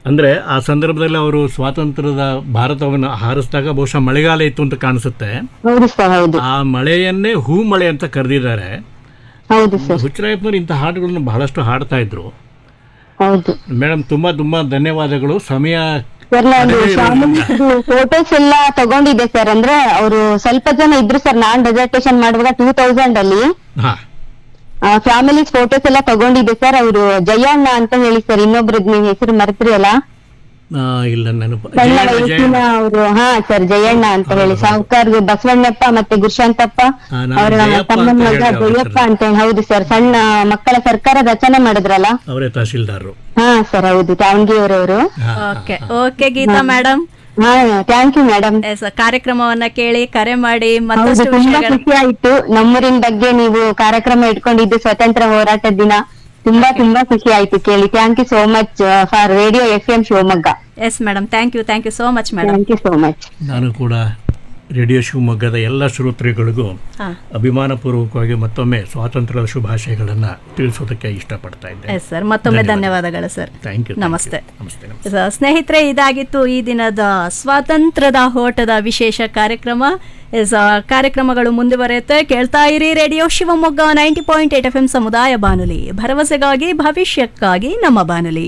ಅಂದರೆ ಆ ಸಂದರ್ಭದಲ್ಲಿ ಅವರು ಸ್ವಾತಂತ್ರ್ಯದ ಭಾರತವನ್ನು ಹಾರಿಸಿದಾಗ ಬಹುಶಃ ಮಳೆಗಾಲ ಇತ್ತು ಅಂತ ಕಾಣಿಸುತ್ತೆ ಹೌದು ಸರ್ ಹೌದು ಆ ಮಳೆಯನ್ನೇ ಹೂ ಮಳೆ ಅಂತ ಕರೆದಿದ್ದಾರೆ ಹೌದು ಸರ್ ಹುಚ್ಚರಾಯಪ್ಪನವರು ಇಂಥ ಹಾಡುಗಳನ್ನು ಬಹಳಷ್ಟು ಹಾಡ್ತಾ ಇದ್ರು ಹೌದು ಮೇಡಮ್ ತುಂಬಾ ತುಂಬಾ ಧನ್ಯವಾದಗಳು ಸಮಯ ಸರ್ ನಾನು ಫೋಟೋಸ್ ಎಲ್ಲ ತಗೊಂಡಿದ್ದೆ ಸರ್ ಅಂದ್ರೆ ಅವರು ಸ್ವಲ್ಪ ಜನ ಇದ್ರು ಸರ್ ನಾನ್ ಡೆಸರ್ಟೇಷನ್ ಮಾಡುವಾಗ ಟೂ ತೌಸಂಡ್ ಅಲ್ಲಿ ಹಾ ಫ್ಯಾಮಿಲೀಸ್ ಫೋಟೋಸ್ ಎಲ್ಲ ತಗೊಂಡಿದ್ದೆ ಸರ್ ಅವರು ಜಯಣ್ಣ ಅಂತ ಹೇಳಿ ಸರ್ ಇನ್ನೊಬ್ರದ್ ನೀವು ಹೆಸರು ಮರೆತ್ರಿ ಅಲ್ಲ ಆ, ಇಲ್ಲ ನೆನಪು ಸಣ್ಣ ಜಯ- ಜಯ- ವಯಸ್ಸಿನ ಅವರು ಹಾ ಸರ್ ಜಯಣ್ಣ ಅಂತ ಹೇಳಿ ಸಾವುಕಾರ್ ಬಸವಣ್ಣಪ್ಪ ಮತ್ತೆ ಗುರುಶಾಂತಪ್ಪ ಹಾ, ನಾನು ಅವರ ಜಯಪ್ಪ ತಮ್ಮ ಅಂತ ಮಗ ಹೇಳಿ ಅವ್ರ ಜಯಪ್ಪ ಅಂತ ಹೇಳಿ ಹೌದು ಸರ್ ಸಣ್ಣ ಮಕ್ಕಳ ಸರ್ಕಾರ ರಚನೆ ಮಾಡಿದ್ರಲ್ಲ ಅವರೇ ತಹಸೀಲ್ದಾರರು ಹಾ ಸರ್ ಹೌದು ದಾವಣಗೆರೆಯವರು ಓಕೆ ಓಕೆ ಗೀತಾ ಮೇಡಮ್ ಹಾ ಥ್ಯಾಂಕ್ ಯು ಮೇಡಮ್ ಎಸ್ ಕಾರ್ಯಕ್ರಮವನ್ನ ಕೇಳಿ ಕರೆ ಮಾಡಿ ಹೌದು ಮತ್ತಷ್ಟು ತುಂಬಾ ವಿಷಯಗಳು ಖುಷಿ ಆಯ್ತು ನಮ್ಮೂರಿನ ಬಗ್ಗೆ ನೀವು ಕಾರ್ಯಕ್ರಮ ಇಟ್ಕೊಂಡಿದ್ದು ಸ್ವತಂತ್ರ ಹೋರಾಟದ ದಿನ ತುಂಬಾ ತುಂಬಾ ಖುಷಿ ಆಯ್ತು ಕೇಳಿ thank you so much for radio F M Shivamogga yes madam thank you thank you so much madam thank you so much ನಾನು ಕೂಡ ರೇಡಿಯೋ ಶಿವಮೊಗ್ಗದ ಎಲ್ಲ ಶ್ರೋತೃಗಳಿಗೂ ಹಾ ಅಭಿಮಾನಪೂರ್ವಕವಾಗಿ ಮತ್ತೊಮ್ಮೆ ಸ್ವಾತಂತ್ರ್ಯದ ಶುಭಾಶಯಗಳನ್ನು ತಿಳಿಸೋದಕ್ಕೆ ಇಷ್ಟಪಡ್ತಾ ಇದ್ದೆ ಎಸ್ ಸರ್ ಮತ್ತೊಮ್ಮೆ ಧನ್ಯವಾದಗಳು ಸರ್ ಥ್ಯಾಂಕ್ ಯು ನಮಸ್ತೆ ನಮಸ್ತೆ ನಮಸ್ತೆ ಸ- ಸ್ನೇಹಿತರೆ ಇದಾಗಿತ್ತು ಈ ದಿನದ ಸ್ವಾತಂತ್ರ್ಯದ ಓಟದ ವಿಶೇಷ ಕಾರ್ಯಕ್ರಮ ಎಸ್, ಆ, ಕಾರ್ಯಕ್ರಮಗಳು ಮುಂದುವರಿಯುತ್ತೆ ಕೇಳ್ತಾ ಇರಿ radio Shivamogga ninety point eight F M ಸಮುದಾಯ ಬಾನುಲಿ ಭರವಸೆಗಾಗಿ ಭವಿಷ್ಯಕ್ಕಾಗಿ ನಮ್ಮ ಬಾನುಲಿ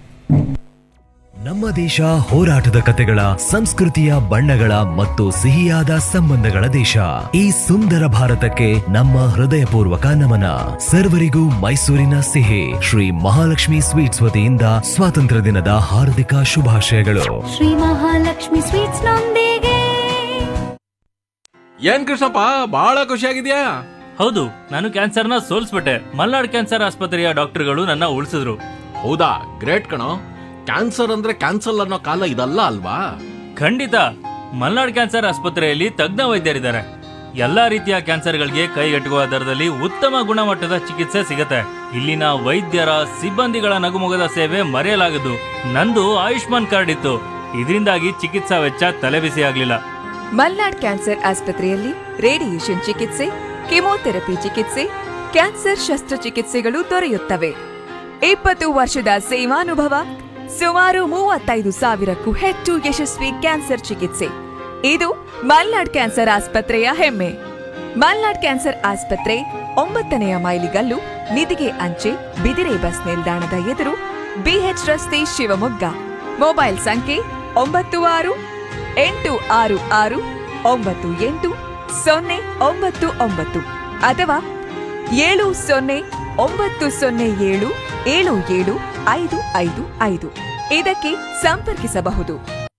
ನಮ್ಮ ದೇಶ ಹೋರಾಟದ ಕತೆಗಳ ಸಂಸ್ಕೃತಿಯ ಬಣ್ಣಗಳ ಮತ್ತು ಸಿಹಿಯಾದ ಸಂಬಂಧಗಳ ದೇಶ ಈ ಸುಂದರ ಭಾರತಕ್ಕೆ ನಮ್ಮ ಹೃದಯಪೂರ್ವಕ ನಮನ ಸರ್ವರಿಗೂ ಮೈಸೂರಿನ ಸಿಹಿ ಶ್ರೀ ಮಹಾಲಕ್ಷ್ಮಿ ಸ್ವೀಟ್ಸ್ ವತಿಯಿಂದ ಸ್ವಾತಂತ್ರ್ಯ ದಿನದ ಹಾರ್ದಿಕ ಶುಭಾಶಯಗಳು ಶ್ರೀ ಮಹಾಲಕ್ಷ್ಮಿ ಸ್ವೀಟ್ಸ್ ನೊಂದಿಗೆ ಏನ್ ಕೃಷ್ಣಪ್ಪ ಬಹಳ ಖುಷಿಯಾಗಿದ್ಯಾ ಹೌದು ನಾನು ಕ್ಯಾನ್ಸರ್ನ ಸೋಲ್ಸ್ಬಿಟ್ಟೆ ಮಲ್ನಾಡ್ ಕ್ಯಾನ್ಸರ್ ಆಸ್ಪತ್ರೆಯ ಡಾಕ್ಟರ್ಗಳು ನನ್ನ ಉಳಿಸಿದ್ರು ಹೌದಾ ಗ್ರೇಟ್ ಕಣೋ ಕ್ಯಾನ್ಸರ್ ಅಂದ್ರೆ ಕ್ಯಾನ್ಸಲ್ ಅನ್ನೋ ಕಾಲ ಇದಲ್ಲ ಅಲ್ವಾ ಖಂಡಿತ ಮಲ್ನಾಡ್ ಕ್ಯಾನ್ಸರ್ ಆಸ್ಪತ್ರೆಯಲ್ಲಿ ತಜ್ಞ ವೈದ್ಯರಿದ್ದಾರೆ ಎಲ್ಲಾ ರೀತಿಯ ಕ್ಯಾನ್ಸರ್ಗಳಿಗೆ ಕೈಗೆಟುಕುವ ದರದಲ್ಲಿ ಉತ್ತಮ ಗುಣಮಟ್ಟದ ಚಿಕಿತ್ಸೆ ಸಿಗತ್ತೆ ಇಲ್ಲಿನ ವೈದ್ಯರ ಸಿಬ್ಬಂದಿಗಳ ನಗುಮೊಗದ ಸೇವೆ ಮರೆಯಲಾಗದು ನಂದು ಆಯುಷ್ಮಾನ್ ಕಾರ್ಡ್ ಇತ್ತು ಇದರಿಂದಾಗಿ ಚಿಕಿತ್ಸಾ ವೆಚ್ಚ ತಲೆಬಿಸಿ ಆಗ್ಲಿಲ್ಲ ಮಲ್ನಾಡ್ ಕ್ಯಾನ್ಸರ್ ಆಸ್ಪತ್ರೆಯಲ್ಲಿ ರೇಡಿಯೇಷನ್ ಚಿಕಿತ್ಸೆ ಕೆಮೊಥೆರಪಿ ಚಿಕಿತ್ಸೆ ಕ್ಯಾನ್ಸರ್ ಶಸ್ತ್ರಚಿಕಿತ್ಸೆಗಳು ದೊರೆಯುತ್ತವೆ ಇಪ್ಪತ್ತು ವರ್ಷದ ಸೇವಾನುಭವ ಸುಮಾರು ಮೂವತ್ತೈದು ಸಾವಿರಕ್ಕೂ ಹೆಚ್ಚು ಯಶಸ್ವಿ ಕ್ಯಾನ್ಸರ್ ಚಿಕಿತ್ಸೆ ಇದು ಮಲ್ನಾಡ್ ಕ್ಯಾನ್ಸರ್ ಆಸ್ಪತ್ರೆಯ ಹೆಮ್ಮೆ ಮಲ್ನಾಡ್ ಕ್ಯಾನ್ಸರ್ ಆಸ್ಪತ್ರೆ ಒಂಬತ್ತನೆಯ ಮೈಲಿಗಲ್ಲು ನಿಧಿಗೆ ಅಂಚೆ ಬಿದಿರೆ ಬಸ್ ನಿಲ್ದಾಣದ ಎದುರು ಬಿಎಚ್ ರಸ್ತೆ ಶಿವಮೊಗ್ಗ ಮೊಬೈಲ್ ಸಂಖ್ಯೆ ಒಂಬತ್ತು ಆರು ಎಂಟು ಆರು ಆರು ಒಂಬತ್ತು ಎಂಟು ಸೊನ್ನೆ ಒಂಬತ್ತು ಒಂಬತ್ತು ಅಥವಾ ಏಳು ಸೊನ್ನೆ ಒಂಬತ್ತು ಸೊನ್ನೆ ಏಳು ಏಳು ಏಳು ಐದು ಐದು ಐದು ಇದಕ್ಕೆ ಸಂಪರ್ಕಿಸಬಹುದು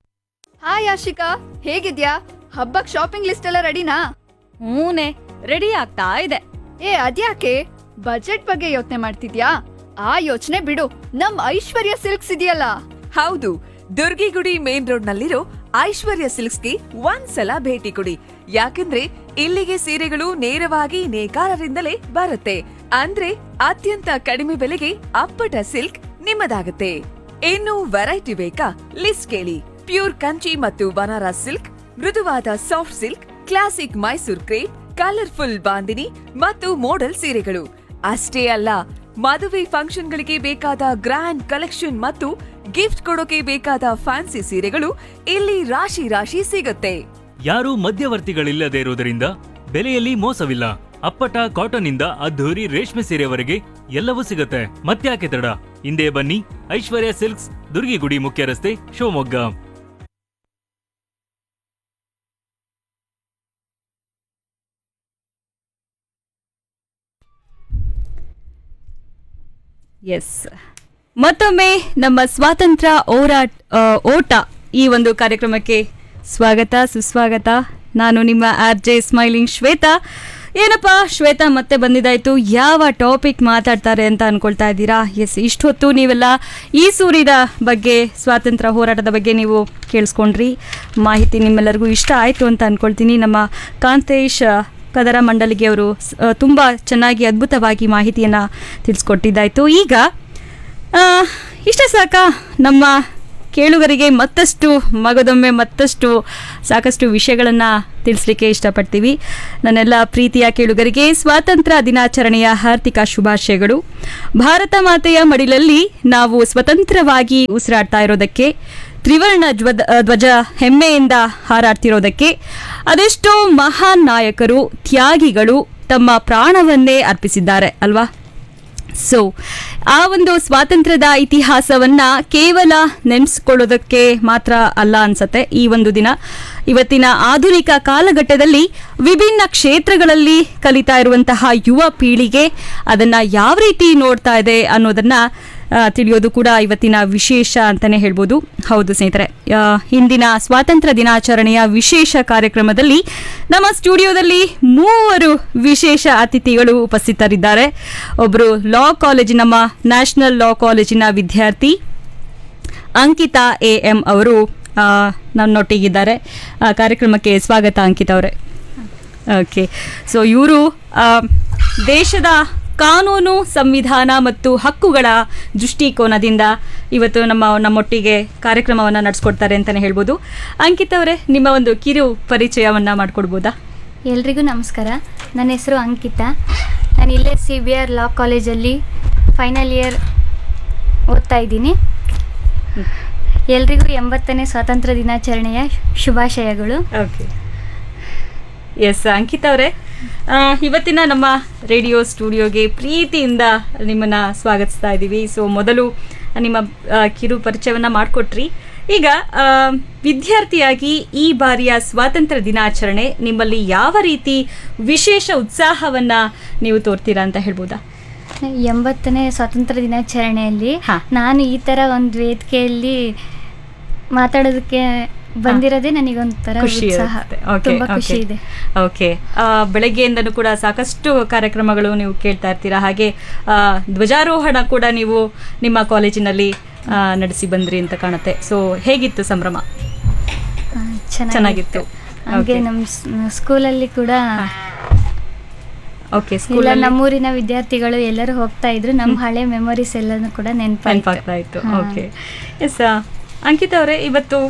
ಹಾಯ್ ಆಶಿಕಾ ಹೇಗಿದ್ಯಾ ಹಬ್ಬಕ್ ಶಾಪಿಂಗ್ ಲಿಸ್ಟ್ ಎಲ್ಲ ರೆಡಿನಾ ಹೂನೆ ರೆಡಿ ಆಗ್ತಾ ಇದೆ ಏ ಅದ್ಯಾಕೆ ಬಜೆಟ್ ಬಗ್ಗೆ ಯೋಚನೆ ಮಾಡ್ತಿದ್ಯಾ ಆ ಯೋಚನೆ ಬಿಡು ನಮ್ ಐಶ್ವರ್ಯ ಸಿಲ್ಕ್ಸ್ ಇದೆಯಲ್ಲ ಹೌದು ದುರ್ಗಿಗುಡಿ ಮೇನ್ ರೋಡ್ ನಲ್ಲಿರೋ ಐಶ್ವರ್ಯ ಸಿಲ್ಕ್ಸ್ಗೆ ಒಂದ್ಸಲ ಭೇಟಿ ಕೊಡಿ ಯಾಕಂದ್ರೆ ಇಲ್ಲಿಗೆ ಸೀರೆಗಳು ನೇರವಾಗಿ ನೇಕಾರರಿಂದಲೇ ಬರುತ್ತೆ ಅಂದ್ರೆ ಅತ್ಯಂತ ಕಡಿಮೆ ಬೆಲೆಗೆ ಅಪ್ಪಟ ಸಿಲ್ಕ್ ನಿಮ್ಮದಾಗುತ್ತೆ ಇನ್ನು ವೆರೈಟಿ ಬೇಕಾ ಲಿಸ್ಟ್ ಕೇಳಿ ಪ್ಯೂರ್ ಕಂಚಿ ಮತ್ತು ಬನಾರಸ್ ಸಿಲ್ಕ್ ಮೃದುವಾದ soft silk classic Mysore crepe colourful bandhani ಮತ್ತು ಮೋಡಲ್ ಸೀರೆಗಳು ಅಷ್ಟೇ ಅಲ್ಲ ಮದುವೆ ಫಂಕ್ಷನ್ಗಳಿಗೆ ಬೇಕಾದ ಗ್ರ್ಯಾಂಡ್ ಕಲೆಕ್ಷನ್ ಮತ್ತು ಗಿಫ್ಟ್ ಕೊಡೋಕೆ ಬೇಕಾದ ಫ್ಯಾನ್ಸಿ ಸೀರೆಗಳು ಇಲ್ಲಿ ರಾಶಿ ರಾಶಿ ಸಿಗುತ್ತೆ ಯಾರೂ ಮಧ್ಯವರ್ತಿಗಳಿಲ್ಲದೆ ಇರುವುದರಿಂದ ಬೆಲೆಯಲ್ಲಿ ಮೋಸವಿಲ್ಲ ಅಪ್ಪಟ ಕಾಟನ್ ಇಂದ ಅದ್ಧೂರಿ ರೇಷ್ಮೆ ಸೀರೆವರೆಗೆ ಎಲ್ಲವೂ ಸಿಗುತ್ತೆ ಮತ್ತ್ಯಾಕೆ ತಡ ಹಿಂದೆ ಬನ್ನಿ ಐಶ್ವರ್ಯ ಸಿಲ್ಕ್ಸ್ ದುರ್ಗಿಗುಡಿ ಮುಖ್ಯ ರಸ್ತೆ ಶಿವಮೊಗ್ಗ ಎಸ್ ಮತ್ತೊಮ್ಮೆ ನಮ್ಮ ಸ್ವಾತಂತ್ರ್ಯ ಹೋರಾಟ ಆ, ಓಟ ಈ ಒಂದು ಕಾರ್ಯಕ್ರಮಕ್ಕೆ ಸ್ವಾಗತ ಸುಸ್ವಾಗತ ನಾನು ನಿಮ್ಮ ಆರ್ ಜೆ ಸ್ಮೈಲಿಂಗ್ ಶ್ವೇತಾ ಏನಪ್ಪ ಶ್ವೇತಾ ಮತ್ತೆ ಬಂದಿದ್ದಾಯ್ತು ಯಾವ ಟಾಪಿಕ್ ಮಾತಾಡ್ತಾರೆ ಅಂತ ಅನ್ಕೊಳ್ತಾ ಇದ್ದೀರಾ ಎಸ್ ಇಷ್ಟೊತ್ತು ನೀವೆಲ್ಲ ಈ ಸೂರಿದ ಬಗ್ಗೆ ಸ್ವಾತಂತ್ರ್ಯ ಹೋರಾಟದ ಬಗ್ಗೆ ನೀವು ಕೇಳಿಸ್ಕೊಂಡ್ರಿ ಮಾಹಿತಿ ನಿಮ್ಮೆಲ್ಲರಿಗೂ ಇಷ್ಟ ಆಯಿತು ಅಂತ ಅನ್ಕೊಳ್ತೀನಿ ನಮ್ಮ ಕಾಂತೇಶ್ ಕದರ ಮಂಡಲಿಗೆ ಅವರು ತುಂಬ ಚೆನ್ನಾಗಿ ಅದ್ಭುತವಾಗಿ ಮಾಹಿತಿಯನ್ನು ತಿಳಿಸ್ಕೊಟ್ಟಿದ್ದಾಯಿತು ಈಗ ಆ, ಇಷ್ಟೇ ಸಾಕಾ ನಮ್ಮ ಕೇಳುಗರಿಗೆ ಮತ್ತಷ್ಟು ಮಗದೊಮ್ಮೆ ಮತ್ತಷ್ಟು ಸಾಕಷ್ಟು ವಿಷಯಗಳನ್ನು ತಿಳಿಸ್ಲಿಕ್ಕೆ ಇಷ್ಟಪಡ್ತೀವಿ ನನ್ನೆಲ್ಲ ಪ್ರೀತಿಯ ಕೇಳುಗರಿಗೆ ಸ್ವಾತಂತ್ರ್ಯ ದಿನಾಚರಣೆಯ ಹಾರ್ದಿಕ ಶುಭಾಶಯಗಳು ಭಾರತ ಮಾತೆಯ ಮಡಿಲಲ್ಲಿ ನಾವು ಸ್ವತಂತ್ರವಾಗಿ ಉಸಿರಾಡ್ತಾ ಇರೋದಕ್ಕೆ ತ್ರಿವರ್ಣ ಜ್ವದ ಧ್ವಜ ಹೆಮ್ಮೆಯಿಂದ ಹಾರಾಡ್ತಿರೋದಕ್ಕೆ ಅದೆಷ್ಟೋ ಮಹಾನ್ ನಾಯಕರು ತ್ಯಾಗಿಗಳು ತಮ್ಮ ಪ್ರಾಣವನ್ನೇ ಅರ್ಪಿಸಿದ್ದಾರೆ ಅಲ್ವಾ ಸೊ ಆ ಒಂದು ಸ್ವಾತಂತ್ರ್ಯದ ಇತಿಹಾಸವನ್ನ ಕೇವಲ ನೆನೆಸ್ಕೊಳ್ಳೋದಕ್ಕೆ ಮಾತ್ರ ಅಲ್ಲ ಅನ್ಸತ್ತೆ ಈ ಒಂದು ದಿನ ಇವತ್ತಿನ ಆಧುನಿಕ ಕಾಲಘಟ್ಟದಲ್ಲಿ ವಿಭಿನ್ನ ಕ್ಷೇತ್ರಗಳಲ್ಲಿ ಕಲಿತಾ ಇರುವಂತಹ ಯುವ ಪೀಳಿಗೆ ಅದನ್ನ ಯಾವ ರೀತಿ ನೋಡ್ತಾ ಇದೆ ಅನ್ನೋದನ್ನ ಆ, ತಿಳಿಯೋದು ಕೂಡ ಇವತ್ತಿನ ವಿಶೇಷ ಅಂತಾನೆ ಹೇಳ್ಬೋದು ಹೌದು ಸ್ನೇಹಿತರೆ ಆ, ಇಂದಿನ ಸ್ವಾತಂತ್ರ್ಯ ದಿನಾಚರಣೆಯ ವಿಶೇಷ ಕಾರ್ಯಕ್ರಮದಲ್ಲಿ ನಮ್ಮ ಸ್ಟುಡಿಯೋದಲ್ಲಿ ಮೂವರು ವಿಶೇಷ ಅತಿಥಿಗಳು ಉಪಸ್ಥಿತರಿದ್ದಾರೆ ಒಬ್ಬರು ಲಾ ಕಾಲೇಜಿನ ನಮ್ಮ ನ್ಯಾಷನಲ್ ಲಾ ಕಾಲೇಜಿನ ವಿದ್ಯಾರ್ಥಿ ಅಂಕಿತಾ ಎ ಎಂ ಅವರು ಆ, ನನ್ನೊಟ್ಟಿಗಿದ್ದಾರೆ ಆ, ಕಾರ್ಯಕ್ರಮಕ್ಕೆ ಸ್ವಾಗತ ಅಂಕಿತಾ ಅವರೇ ಓಕೆ ಸೊ ಇವರು ದೇಶದ ಕಾನೂನು ಸಂವಿಧಾನ ಮತ್ತು ಹಕ್ಕುಗಳ ದೃಷ್ಟಿಕೋನದಿಂದ ಇವತ್ತು ನಮ್ಮ ನಮ್ಮೊಟ್ಟಿಗೆ ಕಾರ್ಯಕ್ರಮವನ್ನು ನಡೆಸ್ಕೊಡ್ತಾರೆ ಅಂತಲೇ ಹೇಳ್ಬೋದು ಅಂಕಿತ್ ಅವರೇ ನಿಮ್ಮ ಒಂದು ಕಿರು ಪರಿಚಯವನ್ನು ಮಾಡಿಕೊಡ್ಬೋದಾ ಎಲ್ರಿಗೂ ನಮಸ್ಕಾರ ನನ್ನ ಹೆಸರು ಅಂಕಿತಾ ನಾನು ಇಲ್ಲೇ ಸಿ ಬಿ ಆರ್ ಲಾ ಕಾಲೇಜಲ್ಲಿ ಫೈನಲ್ ಇಯರ್ ಓದ್ತಾ ಇದ್ದೀನಿ ಎಲ್ರಿಗೂ ಎಂಬತ್ತನೇ ಸ್ವಾತಂತ್ರ್ಯ ದಿನಾಚರಣೆಯ ಶುಭಾಶಯಗಳು ಓಕೆ ಎಸ್ ಅಂಕಿತ್ ಅವರೇ ಆ, ಇವತ್ತಿನ ನಮ್ಮ ರೇಡಿಯೋ ಸ್ಟುಡಿಯೋಗೆ ಪ್ರೀತಿಯಿಂದ ನಿಮ್ಮನ್ನ ಸ್ವಾಗತಿಸ್ತಾ ಇದ್ದೀವಿ ಸೊ ಮೊದಲು ನಿಮ್ಮ ಆ, ಕಿರು ಪರಿಚಯವನ್ನ ಮಾಡಿಕೊಟ್ರಿ ಈಗ ಆ, ವಿದ್ಯಾರ್ಥಿಯಾಗಿ ಈ ಬಾರಿಯ ಸ್ವಾತಂತ್ರ್ಯ ದಿನಾಚರಣೆ ನಿಮ್ಮಲ್ಲಿ ಯಾವ ರೀತಿ ವಿಶೇಷ ಉತ್ಸಾಹವನ್ನ ನೀವು ತೋರ್ತೀರಾ ಅಂತ ಹೇಳ್ಬೋದಾ ಎಂಬತ್ತನೇ ಸ್ವಾತಂತ್ರ್ಯ ದಿನಾಚರಣೆಯಲ್ಲಿ ಹಾ. ನಾನು ಈ ಥರ ಒಂದು ವೇದಿಕೆಯಲ್ಲಿ ಮಾತಾಡೋದಕ್ಕೆ ಬಂದಿರೋದೇ ನನಗೊಂಥರ ಖುಷಿ ಉತ್ಸಾಹ ಇರುತ್ತೆ. Okay, ತುಂಬ okay. ಖುಷಿ ಇದೆ ಓಕೆ ಆ, ಬೆಳಗ್ಗೆಯಿಂದನೂ ಕೂಡ ಸಾಕಷ್ಟು ಕಾರ್ಯಕ್ರಮಗಳು ನೀವು ಕೇಳ್ತಾ ಇರ್ತೀರಾ ಹಾಗೆ ಆ, ಧ್ವಜಾರೋಹಣ ಕೂಡ ನೀವು ನಿಮ್ಮ ಕಾಲೇಜಿನಲ್ಲಿ ಆ, ನಡೆಸಿ ಬಂದ್ರಿ ಅಂತ ಕಾಣುತ್ತೆ ಸೊ ಹೇಗಿತ್ತು ಸಂಭ್ರಮ ಆ, ಚೆನ್ನಾಗಿತ್ತು. ಹಾಗೆ Okay. ನಮ್ಮ ಸ್ಕೂಲಲ್ಲಿ ಕೂಡ ಓಕೆ ಎಲ್ಲ ಸ್ಕೂಲ್ ನಮ್ಮೂರಿನ ವಿದ್ಯಾರ್ಥಿಗಳು ಎಲ್ಲರೂ ಹೋಗ್ತಾ ಇದ್ರು ನಮ್ಮ ಹಳೆ ಮೆಮೊರೀಸ್ ಎಲ್ಲನೂ ಕೂಡ ನೆನಪಾಯ್ತು ನೆನಪಾಗ್ತಾ ಇತ್ತು ಓಕೆ ಎಸ್ ಅಂಕಿತ್ ಅವರೇ ಇವತ್ತು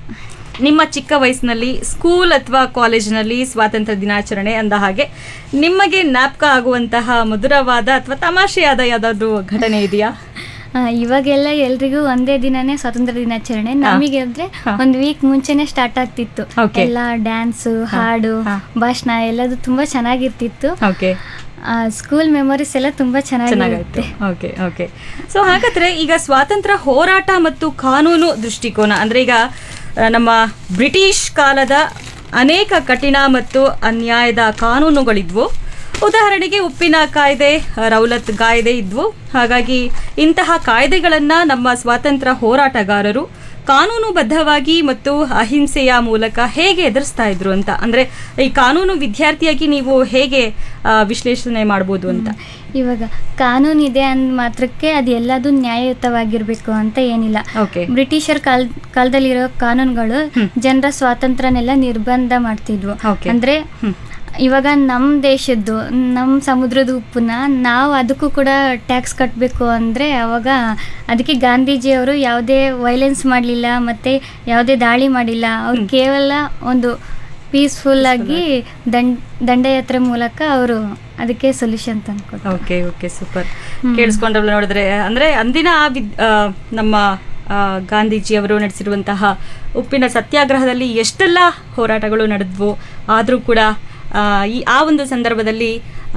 ನಿಮ್ಮ ಚಿಕ್ಕ ವಯಸ್ಸಿನಲ್ಲಿ ಸ್ಕೂಲ್ ಅಥವಾ ಕಾಲೇಜಿನಲ್ಲಿ ಸ್ವಾತಂತ್ರ್ಯ ದಿನಾಚರಣೆ ಅಂದ ಹಾಗೆ ನಿಮಗೆ ಜ್ಞಾಪಕ ಆಗುವಂತಹ ಮಧುರವಾದ ಅಥವಾ ತಮಾಷೆಯಾದ ಯಾವ್ದಾದ್ರು ಘಟನೆ ಇದೆಯಾ ಆ, ಇವಾಗೆಲ್ಲ ಎಲ್ರಿಗೂ ಒಂದೇ ದಿನನೇ ಸ್ವಾತಂತ್ರ್ಯ ದಿನಾಚರಣೆ ನಮಗೆ ಅಂದ್ರೆ ಹಾ. ಒಂದ್ ವೀಕ್ ಮುಂಚೆನೆ ಸ್ಟಾರ್ಟ್ ಆಗ್ತಿತ್ತು Okay. ಎಲ್ಲ ಡ್ಯಾನ್ಸು ಹಾಡು ಹಾ. ಭಾಷಣ ಎಲ್ಲದು ತುಂಬಾ ಚೆನ್ನಾಗಿರ್ತಿತ್ತು ಓಕೆ ಸ್ಕೂಲ್ ಮೆಮೊರೀಸ್ ಎಲ್ಲ ತುಂಬಾ ಚೆನ್ನಾಗಾಯ್ತು ಚೆನ್ನಾಗಿರುತ್ತೆ ಓಕೆ ಓಕೆ ಸೊ ಹಾಗಾದ್ರೆ ಈಗ ಸ್ವಾತಂತ್ರ್ಯ ಹೋರಾಟ ಮತ್ತು ಕಾನೂನು ದೃಷ್ಟಿಕೋನ ಅಂದ್ರೆ ಈಗ ಆ, ನಮ್ಮ ಬ್ರಿಟಿಷ್ ಕಾಲದ ಅನೇಕ ಕಠಿಣ ಮತ್ತು ಅನ್ಯಾಯದ ಕಾನೂನುಗಳಿದ್ವು ಉದಾಹರಣೆಗೆ ಉಪ್ಪಿನ ಕಾಯ್ದೆ ರೌಲತ್ ಕಾಯ್ದೆ ಇದ್ವು ಹಾಗಾಗಿ ಇಂತಹ ಕಾಯ್ದೆಗಳನ್ನ ನಮ್ಮ ಸ್ವಾತಂತ್ರ್ಯ ಹೋರಾಟಗಾರರು ಕಾನೂನುಬದ್ಧವಾಗಿ ಮತ್ತು ಅಹಿಂಸೆಯ ಮೂಲಕ ಹೇಗೆ ಎದುರಿಸ್ತಾ ಇದ್ರು ಅಂತ ಅಂದ್ರೆ ಈ ಕಾನೂನು ವಿದ್ಯಾರ್ಥಿಯಾಗಿ ನೀವು ಹೇಗೆ ಆ, ವಿಶ್ಲೇಷಣೆ ಮಾಡ್ಬೋದು ಅಂತ ಇವಾಗ ಕಾನೂನು ಇದೆ ಅಂದ ಮಾತ್ರಕ್ಕೆ ಅದು ಎಲ್ಲದೂ ನ್ಯಾಯಯುತವಾಗಿರ್ಬೇಕು ಅಂತ ಏನಿಲ್ಲ ಓಕೆ ಬ್ರಿಟಿಷರ್ ಕಾಲ್ ಕಾಲದಲ್ಲಿರೋ ಕಾನೂನುಗಳು ಜನರ ಸ್ವಾತಂತ್ರ್ಯನೆಲ್ಲ ನಿರ್ಬಂಧ ಮಾಡ್ತಿದ್ವು Okay. ಅಂದ್ರೆ ಇವಾಗ ನಮ್ಮ ದೇಶದ್ದು ನಮ್ಮ ಸಮುದ್ರದ ಉಪ್ಪನ್ನ ನಾವು ಅದಕ್ಕೂ ಕೂಡ ಟ್ಯಾಕ್ಸ್ ಕಟ್ಟಬೇಕು ಅಂದರೆ ಅವಾಗ ಅದಕ್ಕೆ ಗಾಂಧೀಜಿಯವರು ಯಾವುದೇ ವೈಲೆನ್ಸ್ ಮಾಡಲಿಲ್ಲ ಮತ್ತು ಯಾವುದೇ ದಾಳಿ ಮಾಡಿಲ್ಲ ಅವ್ರು ಕೇವಲ ಒಂದು ಪೀಸ್ಫುಲ್ ಆಗಿ ದಂಡ ದಂಡಯಾತ್ರೆ ಮೂಲಕ ಅವರು ಅದಕ್ಕೆ ಸೊಲ್ಯೂಷನ್ ತಂದ್ಕೊಟ್ರು ಓಕೆ ಓಕೆ ಸೂಪರ್ ಕೇಳಿಸ್ಕೊಂಡ್ರಲ್ಲ ನೋಡಿದ್ರೆ ಅಂದ್ರೆ ಅಂದಿನ ಆ ವಿದ್ ಆ, ನಮ್ಮ ಆ, ಗಾಂಧೀಜಿಯವರು ನಡೆಸಿರುವಂತಹ ಉಪ್ಪಿನ ಸತ್ಯಾಗ್ರಹದಲ್ಲಿ ಎಷ್ಟೆಲ್ಲ ಹೋರಾಟಗಳು ನಡೆದ್ವು ಆದರೂ ಕೂಡ ಆ, ಈ ಆ ಒಂದು ಸಂದರ್ಭದಲ್ಲಿ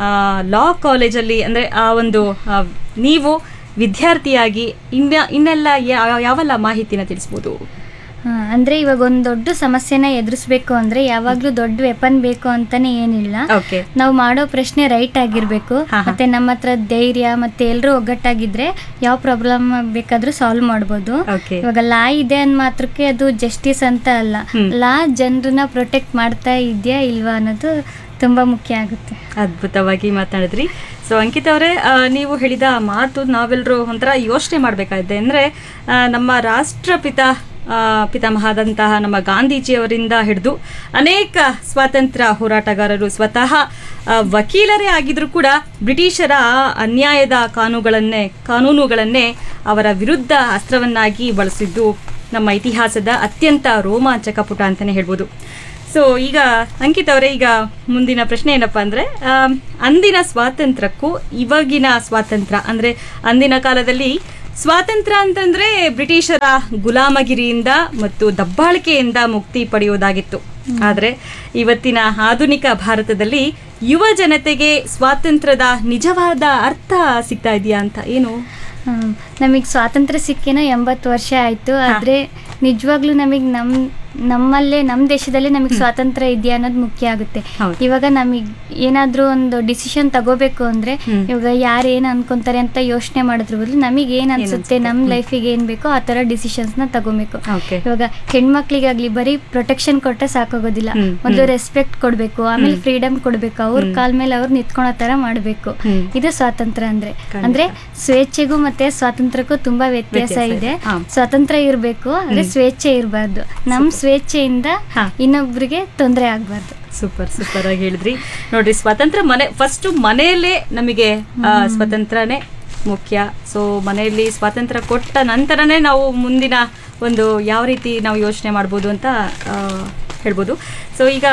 ಲಾ ಕಾಲೇಜಲ್ಲಿ ಅಂದ್ರೆ ಆ ಒಂದು ಆ, ನೀವು ವಿದ್ಯಾರ್ಥಿಯಾಗಿ ಇನ್ನ ಇನ್ನೆಲ್ಲ ಯಾ- ಯಾವೆಲ್ಲ ಮಾಹಿತಿನ ತಿಳಿಸ್ಬೋದು ಹಾ, ಅಂದ್ರೆ ಇವಾಗ ಒಂದು ದೊಡ್ಡ ಸಮಸ್ಯೆನ ಎದುರಿಸ್ಬೇಕು ಅಂದ್ರೆ ಯಾವಾಗ್ಲೂ ದೊಡ್ಡ ವೆಪನ್ ಬೇಕು ಅಂತಾನೆ ಏನಿಲ್ಲ ಓಕೆ ನಾವು ಮಾಡೋ ಪ್ರಶ್ನೆ ರೈಟ್ ಆಗಿರ್ಬೇಕು ಹಾ, ಹಾ. ಮತ್ತೆ ನಮ್ಮ ಹತ್ರ ಧೈರ್ಯ ಮತ್ತೆ ಎಲ್ಲರೂ ಒಗ್ಗಟ್ಟಾಗಿದ್ರೆ ಯಾವ ಪ್ರಾಬ್ಲಮ್ ಬೇಕಾದ್ರೂ ಸಾಲ್ವ್ ಮಾಡ್ಬೋದು ಓಕೆ ಇವಾಗ ಲಾ ಇದೆ ಅಂದ್ ಮಾತ್ರಕ್ಕೆ ಅದು ಜಸ್ಟಿಸ್ ಅಂತ ಅಲ್ಲ ಹ್ಮ್. ಲಾ ಜನರನ್ನ ಪ್ರೊಟೆಕ್ಟ್ ಮಾಡ್ತಾ ಇದೆಯಾ ಇಲ್ವಾ ಅನ್ನೋದು ತುಂಬಾ ಮುಖ್ಯ ಆಗುತ್ತೆ ಅದ್ಭುತವಾಗಿ ಮಾತನಾಡಿದ್ರಿ ಸೊ ಅಂಕಿತ್ ಅವರೇ ಆ, ನೀವು ಹೇಳಿದ ಮಾತು ನಾವೆಲ್ಲರೂ ಒಂಥರ ಯೋಚನೆ ಮಾಡಬೇಕಾಗಿದೆ ಅಂದರೆ ನಮ್ಮ ರಾಷ್ಟ್ರಪಿತ ಆ, ಪಿತಾಮಹದಂತಹ ನಮ್ಮ ಗಾಂಧೀಜಿಯವರಿಂದ ಹಿಡಿದು ಅನೇಕ ಸ್ವಾತಂತ್ರ್ಯ ಹೋರಾಟಗಾರರು ಸ್ವತಃ ಆ, ವಕೀಲರೇ ಆಗಿದ್ರು ಕೂಡ ಬ್ರಿಟಿಷರ ಆ ಅನ್ಯಾಯದ ಕಾನೂನುಗಳನ್ನೇ ಕಾನೂನುಗಳನ್ನೇ ಅವರ ವಿರುದ್ಧ ಅಸ್ತ್ರವನ್ನಾಗಿ ಬಳಸಿದ್ದು ನಮ್ಮ ಇತಿಹಾಸದ ಅತ್ಯಂತ ರೋಮಾಂಚಕ ಪುಟ ಅಂತಲೇ ಹೇಳ್ಬೋದು ಸೊ ಈಗ ಅಂಕಿತ್ ಅವರೇ ಈಗ ಮುಂದಿನ ಪ್ರಶ್ನೆ ಏನಪ್ಪಾ ಅಂದ್ರೆ ಆಮ್, ಅಂದಿನ ಸ್ವಾತಂತ್ರ್ಯಕ್ಕೂ ಇವಾಗಿನ ಸ್ವಾತಂತ್ರ್ಯ ಅಂದ್ರೆ ಅಂದಿನ ಕಾಲದಲ್ಲಿ ಸ್ವಾತಂತ್ರ್ಯ ಅಂತಂದ್ರೆ ಬ್ರಿಟಿಷರ ಗುಲಾಮಗಿರಿಯಿಂದ ಮತ್ತು ದಬ್ಬಾಳಿಕೆಯಿಂದ ಮುಕ್ತಿ ಪಡೆಯುವುದಾಗಿತ್ತು ಆದ್ರೆ ಇವತ್ತಿನ ಆಧುನಿಕ ಭಾರತದಲ್ಲಿ ಯುವ ಜನತೆಗೆ ಸ್ವಾತಂತ್ರ್ಯದ ನಿಜವಾದ ಅರ್ಥ ಸಿಗ್ತಾ ಇದೆಯಾ ಅಂತ ಏನು ನಮಗೆ ಸ್ವಾತಂತ್ರ್ಯ ಸಿಕ್ಕೇನೋ ಎಂಬತ್ತು ವರ್ಷ ಆಯಿತು ಆದರೆ ನಿಜವಾಗ್ಲೂ ನಮಗೆ ನಮ್ಮ ನಮ್ಮಲ್ಲೇ ನಮ್ಮ ದೇಶದಲ್ಲೇ ನಮಗೆ ಸ್ವಾತಂತ್ರ್ಯ ಇದೆಯಾ ಅನ್ನೋದು ಮುಖ್ಯ ಆಗುತ್ತೆ ಹೌದು. ಇವಾಗ ನಮಗೆ ಏನಾದರೂ ಒಂದು ಡಿಸಿಷನ್ ತಗೋಬೇಕು ಅಂದರೆ ಹ್ಮ್. ಇವಾಗ ಯಾರು ಏನು ಅನ್ಕೊಂತಾರೆ ಅಂತ ಯೋಚನೆ ಮಾಡೋದ್ರ ಬದಲು ನಮಗೆ ಏನು ಅನ್ಸುತ್ತೆ ಅನ್ಸುತ್ತೆ? ನಮ್ಮ ಹ್ಮ್. ಲೈಫಿಗೆ ಏನು ಬೇಕೋ ಆ ಥರ ಡಿಸಿಷನ್ಸ್ನ ತಗೋಬೇಕು ಓಕೆ ಇವಾಗ ಹೆಣ್ಮಕ್ಳಿಗಾಗ್ಲಿ ಬರೀ ಪ್ರೊಟೆಕ್ಷನ್ ಕೊಟ್ಟರೆ ಸಾಕಾಗೋದಿಲ್ಲ ಹ್ಮ್, ಮೊದಲು ಹ್ಮ್. ರೆಸ್ಪೆಕ್ಟ್ ಕೊಡಬೇಕು ಆಮೇಲೆ ಹ್ಮ್. ಫ್ರೀಡಮ್ ಕೊಡಬೇಕು ಅವ್ರ ಹ್ಮ್. ಕಾಲ್ ಮೇಲೆ ಅವ್ರು ನಿಂತ್ಕೊಳೋ ಥರ ಮಾಡಬೇಕು ಹ್ಮ್. ಇದು ಸ್ವಾತಂತ್ರ್ಯ ಅಂದ್ರೆ ಖಂಡಿತ. ಅಂದ್ರೆ ಸ್ವೇಚ್ಛೆಗೂ ಮತ್ತೆ ಸ್ವಾತಂತ್ರ್ಯಕ್ಕೂ ತುಂಬಾ ವ್ಯತ್ಯಾಸ ವ್ಯತ್ಯಾಸ ಇದೆ. ಇದೆ ಹಾ. ಸ್ವಾತಂತ್ರ್ಯ ಇರಬೇಕು ಆದ್ರೆ ಹ್ಮ್. ಸ್ವೇಚ್ಛೆ ಇರಬಾರ್ದು ನಮ್ಮ ಸ್ವೇಚ್ಛೆಯಿಂದ ಹಾ. ಇನ್ನೊಬ್ರಿಗೆ ತೊಂದರೆ ಆಗ್ಬಾರ್ದು ಸೂಪರ್ ಸೂಪರ್ ಆಗಿ ಹೇಳಿದ್ರಿ ನೋಡ್ರಿ ಸ್ವಾತಂತ್ರ್ಯ ಮನೆ ಫಸ್ಟ್ ಮನೆಯಲ್ಲೇ ನಮಗೆ ಆ, ಸ್ವಾತಂತ್ರ್ಯನೇ ಮುಖ್ಯ ಸೊ ಮನೆಯಲ್ಲಿ ಸ್ವಾತಂತ್ರ್ಯ ಕೊಟ್ಟ ನಂತರನೇ ನಾವು ಮುಂದಿನ ಒಂದು ಯಾವ ರೀತಿ ನಾವು ಯೋಚನೆ ಮಾಡ್ಬೋದು ಅಂತ ಆ, ಹೇಳ್ಬೋದು ಸೊ ಈಗ